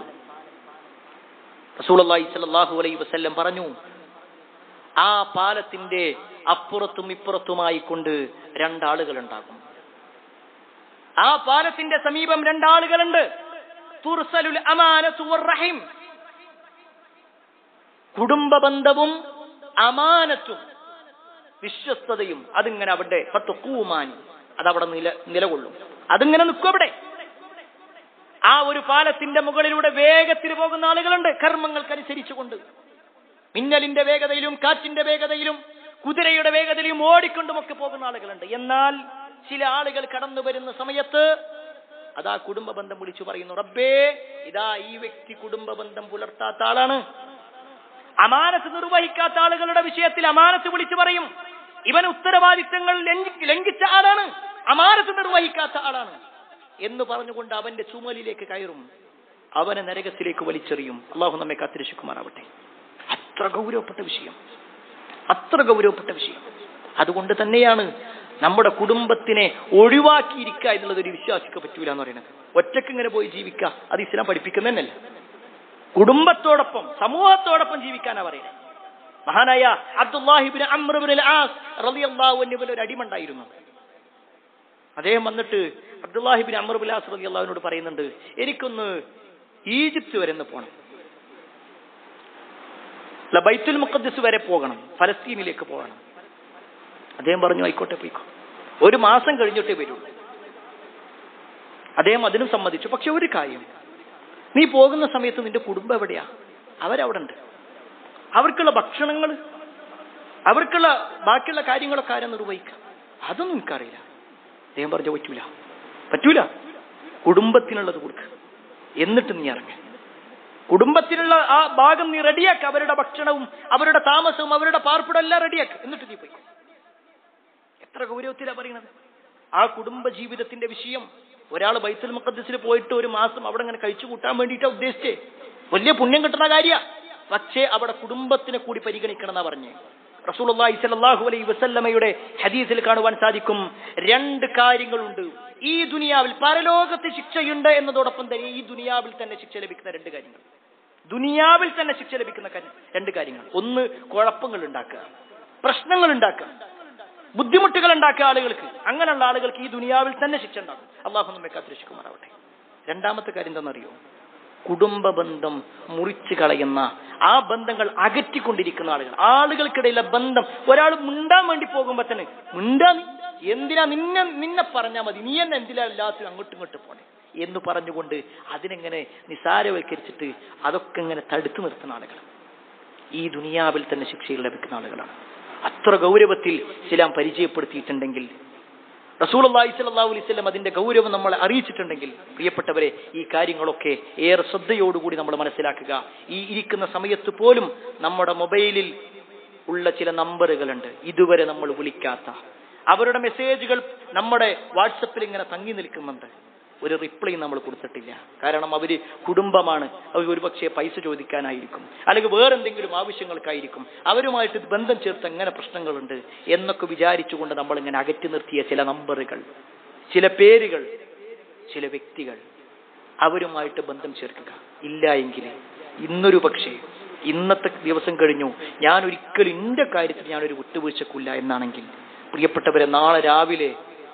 B: റസൂലുള്ളാഹി സ്വല്ലല്ലാഹു അലൈഹി വസല്ലം പറഞ്ഞു ആ പാലത്തിന്റെ അപ്പുറത്തും ഇപ്പുറത്തുമായി കൊണ്ട് രണ്ടാളുകൾ ഉണ്ടാകും ആ പാലത്തിന്റെ സമീപം രണ്ടാളുകളുണ്ട് തുർസലുൽ അമാനത്തു വറഹിം കുടുംബ ബന്ധവും അമാനത്തും വിശ്വസ്തതയും അതിങ്ങനെ അവിടെ ഫത്തുഖൂമാനി അതവിടെ നില നിലകൊള്ളും അതിങ്ങനെ നിൽക്കും അവിടെ ആ ഒരു പാലത്തിന്റെ മുകളിലൂടെ വേഗത്തിൽ പോകുന്ന ആളുകളുണ്ട് കർമ്മങ്ങൾക്കനുസരിച്ചുകൊണ്ട് മിന്നലിന്റെ വേഗതയിലും കാറ്റിന്റെ വേഗതയിലും കുതിരയുടെ വേഗതയിലും ഓടിക്കൊണ്ടുമൊക്കെ പോകുന്ന ആളുകളുണ്ട് എന്നാൽ ചില ആളുകൾ കടന്നു വരുന്ന സമയത്ത് അതാ കുടുംബ ബന്ധം വിളിച്ചു പറയുന്നു റബ്ബേ ഇതാ ഈ വ്യക്തി കുടുംബ ബന്ധം പുലർത്താത്ത ആളാണ് അമാനത്ത് നിർവഹിക്കാത്ത ആളുകളുടെ വിഷയത്തിൽ അമാനത്ത് വിളിച്ചു പറയും ഇവൻ ഉത്തരവാദിത്തങ്ങൾ ലംഘി- ലംഘിച്ച ആളാണ് അമാനത്ത് നിർവഹിക്കാത്ത ആളാണ് എന്ന് പറഞ്ഞുകൊണ്ട് അവന്റെ ചുമലിലേക്ക് കയറും അവനെ നരകത്തിലേക്ക് വലിച്ചെറിയും അള്ളാഹു നമ്മെ കാത്തിരക്ഷിക്കുമാറാവട്ടെ അത്ര ഗൗരവപ്പെട്ട വിഷയം അത്ര ഗൗരവപ്പെട്ട വിഷയം അതുകൊണ്ട് തന്നെയാണ് നമ്മുടെ കുടുംബത്തിനെ ഒഴിവാക്കിയിരിക്കുക എന്നുള്ളത് ഒരു വിശ്വാസിക്ക് പറ്റൂല എന്ന് പറയുന്നത് ഒറ്റക്ക് ഇങ്ങനെ പോയി ജീവിക്കുക അത് ഇസ്ലാം പഠിപ്പിക്കുന്നതന്നല്ല കുടുംബത്തോടൊപ്പം സമൂഹത്തോടൊപ്പം ജീവിക്കാനാ പറയുന്നത് മഹാനായ അബ്ദുല്ലാഹിബിൻ അമ്രബിൻ ആസ് റളിയല്ലാഹു അൻഹുവിന് ഒരു അടിമണ്ടായിരുന്നു അദ്ദേഹം വന്നിട്ട് അബ്ദുല്ലാഹിബിൻ അമ്രബുൽ ആസ് റളി അള്ളാഹുവിനോട് പറയുന്നുണ്ട് എനിക്കൊന്ന് ഈജിപ്ത് വരെ ഒന്ന് പോകണം അല്ല ബൈത്തുൽ മുഖദ്ദസ് വരെ പോകണം ഫലസ്തീനിലേക്ക് പോകണം അദ്ദേഹം പറഞ്ഞു ആയിക്കോട്ടെ പോയിക്കോ ഒരു മാസം കഴിഞ്ഞിട്ടേ വരുള്ളൂ അദ്ദേഹം അതിനും സമ്മതിച്ചു പക്ഷെ ഒരു കാര്യം നീ പോകുന്ന സമയത്ത് നിന്റെ കുടുംബം എവിടെയാ അവരവിടെ ഉണ്ട് അവർക്കുള്ള ഭക്ഷണങ്ങൾ അവർക്കുള്ള ബാക്കിയുള്ള കാര്യങ്ങളൊക്കെ ആരാ നിർവഹിക്കുക അതൊന്നും എനിക്കറിയില്ല അദ്ദേഹം പറഞ്ഞു പറ്റൂല പറ്റൂല കുടുംബത്തിനുള്ളത് കൊടുക്കുക എന്നിട്ട് നീ ഇറങ്ങ കുടുംബത്തിനുള്ള ആ ഭാഗം നീ റെഡിയാക്ക അവരുടെ ഭക്ഷണവും അവരുടെ താമസവും അവരുടെ പാർപ്പിടം എല്ലാം റെഡിയാക്ക എന്നിട്ട് നീ പോയി എത്ര ഗൗരവത്തിലാ പറയുന്നത് ആ കുടുംബ ജീവിതത്തിന്റെ വിഷയം ഒരാൾ ബൈത്തുൽ മുഖദ്സിൽ പോയിട്ട് ഒരു മാസം അവിടെ ഇങ്ങനെ കഴിച്ചു കൂട്ടാൻ വേണ്ടിയിട്ടാ ഉദ്ദേശിച്ചേ വലിയ പുണ്യം കിട്ടുന്ന കാര്യ പക്ഷേ അവിടെ കുടുംബത്തിനെ കൂടി പരിഗണിക്കണം എന്നാ പറഞ്ഞേ റസൂലുള്ളാഹി സ്വല്ലല്ലാഹു അലൈഹി വസല്ലമയുടെ ഹദീസിൽ കാണുവാൻ സാധിക്കും രണ്ട് കാര്യങ്ങളുണ്ട് ഈ ദുനിയാവിൽ പരലോകത്ത് ശിക്ഷയുണ്ട് എന്നതോടൊപ്പം തന്നെ ഈ ദുനിയാവിൽ തന്നെ ശിക്ഷ ലഭിക്കുന്ന രണ്ട് കാര്യങ്ങൾ ദുനിയാവിൽ തന്നെ ശിക്ഷ ലഭിക്കുന്ന കാര്യം- രണ്ട് കാര്യങ്ങൾ ഒന്ന് കുഴപ്പങ്ങൾ ഉണ്ടാക്കുക പ്രശ്നങ്ങൾ ഉണ്ടാക്കുക
A: ബുദ്ധിമുട്ടുകൾ ഉണ്ടാക്കിയ ആളുകൾക്ക് അങ്ങനെയുള്ള ആളുകൾക്ക് ഈ ദുനിയാവിൽ തന്നെ ശിക്ഷ ഉണ്ടാകും അള്ളാഹു നമ്മെ കാത്തിരക്ഷിക്കുമാറാവട്ടെ രണ്ടാമത്തെ കാര്യം എന്താണെന്നറിയോ കുടുംബ ബന്ധം മുറിച്ചു കളയുന്ന ആ ബന്ധങ്ങൾ അകറ്റിക്കൊണ്ടിരിക്കുന്ന ആളുകൾ ആളുകൾക്കിടയിലെ ബന്ധം ഒരാൾ മിണ്ടാൻ വേണ്ടി പോകുമ്പോ തന്നെ മിണ്ടാ നീ എന്തിനാ നിന്നെ നിന്നെ പറഞ്ഞാൽ മതി നീ എന്നെ എന്തിനാ എല്ലാത്തിനും അങ്ങോട്ടും ഇങ്ങോട്ടും പോണേ എന്ന് പറഞ്ഞുകൊണ്ട് അതിനെങ്ങനെ നിസാരവൽക്കരിച്ചിട്ട് അതൊക്കെ ഇങ്ങനെ തടുത്തു നിർത്തുന്ന ആളുകൾ ഈ ദുനിയാവിൽ തന്നെ ശിക്ഷയിൽ ലഭിക്കുന്ന ആളുകളാണ് അത്ര ഗൗരവത്തിൽ ഇസ്ലാം പരിചയപ്പെടുത്തിയിട്ടുണ്ടെങ്കിൽ റസൂൽ അള്ളാഹി സ്വല്ലല്ലാഹു അലൈഹി വസല്ലം അതിന്റെ ഗൗരവം നമ്മളെ അറിയിച്ചിട്ടുണ്ടെങ്കിൽ പ്രിയപ്പെട്ടവരെ ഈ കാര്യങ്ങളൊക്കെ ഏറെ ശ്രദ്ധയോടുകൂടി നമ്മൾ മനസ്സിലാക്കുക ഈ ഇരിക്കുന്ന സമയത്ത് പോലും നമ്മുടെ മൊബൈലിൽ ഉള്ള ചില നമ്പറുകളുണ്ട് ഇതുവരെ നമ്മൾ വിളിക്കാത്ത അവരുടെ മെസ്സേജുകൾ നമ്മുടെ വാട്സപ്പിൽ ഇങ്ങനെ തങ്ങി നിൽക്കുന്നുണ്ട് ഒരു റിപ്ലൈ നമ്മൾ കൊടുത്തിട്ടില്ല കാരണം അവര് കുടുംബമാണ് അവർ ഒരുപക്ഷെ പൈസ ചോദിക്കാനായിരിക്കും അല്ലെങ്കിൽ വേറെന്തെങ്കിലും ആവശ്യങ്ങൾക്കായിരിക്കും അവരുമായിട്ട് ഇത് ബന്ധം ചേർത്ത് എങ്ങനെ പ്രശ്നങ്ങളുണ്ട് എന്നൊക്കെ വിചാരിച്ചുകൊണ്ട് നമ്മൾ ഇങ്ങനെ അകറ്റി നിർത്തിയ ചില നമ്പറുകൾ ചില പേരുകൾ ചില വ്യക്തികൾ അവരുമായിട്ട് ബന്ധം ചേർക്കുക ഇല്ല എങ്കിൽ ഇന്നൊരു പക്ഷേ ഇന്നത്തെ ദിവസം കഴിഞ്ഞു ഞാൻ ഒരിക്കലും ഇന്റെ കാര്യത്തിൽ ഞാനൊരു വിട്ടുവീഴ്ചക്കില്ല എന്നാണെങ്കിൽ പ്രിയപ്പെട്ടവരെ നാളെ രാവിലെ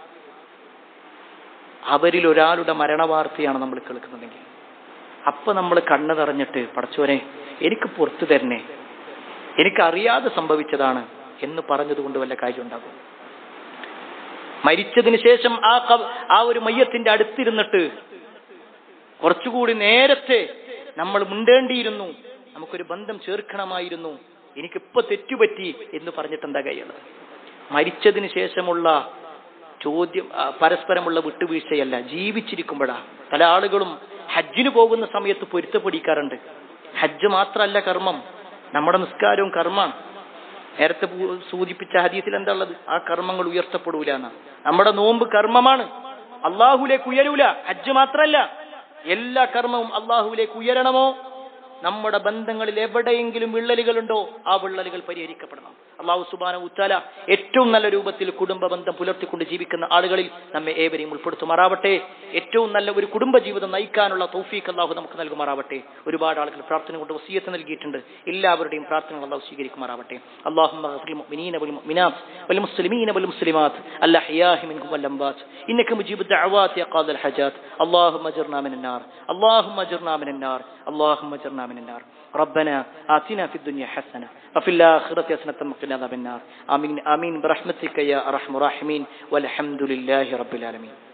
A: അവരിൽ ഒരാളുടെ മരണവാർത്തയാണ് നമ്മൾ കേൾക്കുന്നതെങ്കിൽ അപ്പൊ നമ്മൾ കണ്ണു നിറഞ്ഞിട്ട് പടച്ചോനെ എനിക്ക് പുറത്തു തരണേ എനിക്ക് അറിയാതെ സംഭവിച്ചതാണ് എന്ന് പറഞ്ഞതുകൊണ്ട് വല്ല കാര്യം ഉണ്ടാകും മരിച്ചതിന് ശേഷം ആ ക- ആ ഒരു മയ്യത്തിന്റെ അടുത്തിരുന്നിട്ട് കുറച്ചുകൂടി നേരത്തെ നമ്മൾ മുണ്ടേണ്ടിയിരുന്നു നമുക്കൊരു ബന്ധം ചേർക്കണമായിരുന്നു എനിക്കിപ്പോ തെറ്റുപറ്റി എന്ന് പറഞ്ഞിട്ട് എന്താ കൈയുള്ളത് മരിച്ചതിന് ശേഷമുള്ള ചോദ്യം ആ, പരസ്പരമുള്ള വിട്ടുവീഴ്ചയല്ല ജീവിച്ചിരിക്കുമ്പോഴാ പല ആളുകളും ഹജ്ജിന് പോകുന്ന സമയത്ത് പൊരുത്തപ്പെടിക്കാറുണ്ട് ഹജ്ജ് മാത്രമല്ല കർമ്മം നമ്മുടെ നിസ്കാരവും കർമ്മമാണ് നേരത്തെ പൂ- സൂചിപ്പിച്ച ഹദീസിൽ എന്താ ഉള്ളത് ആ കർമ്മങ്ങൾ ഉയർത്തപ്പെടൂല എന്നാ നമ്മുടെ നോമ്പ് കർമ്മമാണ് അള്ളാഹുലേക്ക് ഉയരൂല ഹജ്ജ് മാത്രല്ല എല്ലാ കർമ്മവും അള്ളാഹുവിലേക്ക് ഉയരണമോ നമ്മുടെ ബന്ധങ്ങളിൽ എവിടെയെങ്കിലും വിള്ളലുകളുണ്ടോ ആ വിള്ളലുകൾ പരിഹരിക്കപ്പെടണം അള്ളാഹു സുബാന ഉത്താല ഏറ്റവും നല്ല രൂപത്തിൽ കുടുംബ ബന്ധം പുലർത്തിക്കൊണ്ട് ജീവിക്കുന്ന ആളുകളിൽ നമ്മെ ഏവരെയും ഉൾപ്പെടുത്തുമാറാവട്ടെ ഏറ്റവും നല്ല ഒരു കുടുംബ ജീവിതം നയിക്കാനുള്ള തൗഫീഖ് അള്ളാഹു നമുക്ക് നൽകുമാറാവട്ടെ ഒരുപാട് ആളുകൾ പ്രാർത്ഥന കൊണ്ട് വസീയത്ത് നൽകിയിട്ടുണ്ട് എല്ലാവരുടെയും പ്രാർത്ഥനകൾ അള്ളാഹു സ്വീകരിക്കുമാറാവട്ടെ അള്ളാഹു والمسلمين والمسلمات الأحياء منهم والأموات إنك مجيب الدعوات يا قاضي الحاجات اللهم اجرنا من النار اللهم اجرنا من النار اللهم اجرنا من النار ربنا آتنا في الدنيا حسنة وفي الآخرة حسنة وقنا عذاب النار آمين آمين برحمتك يا أرحم الراحمين والحمد لله رب العالمين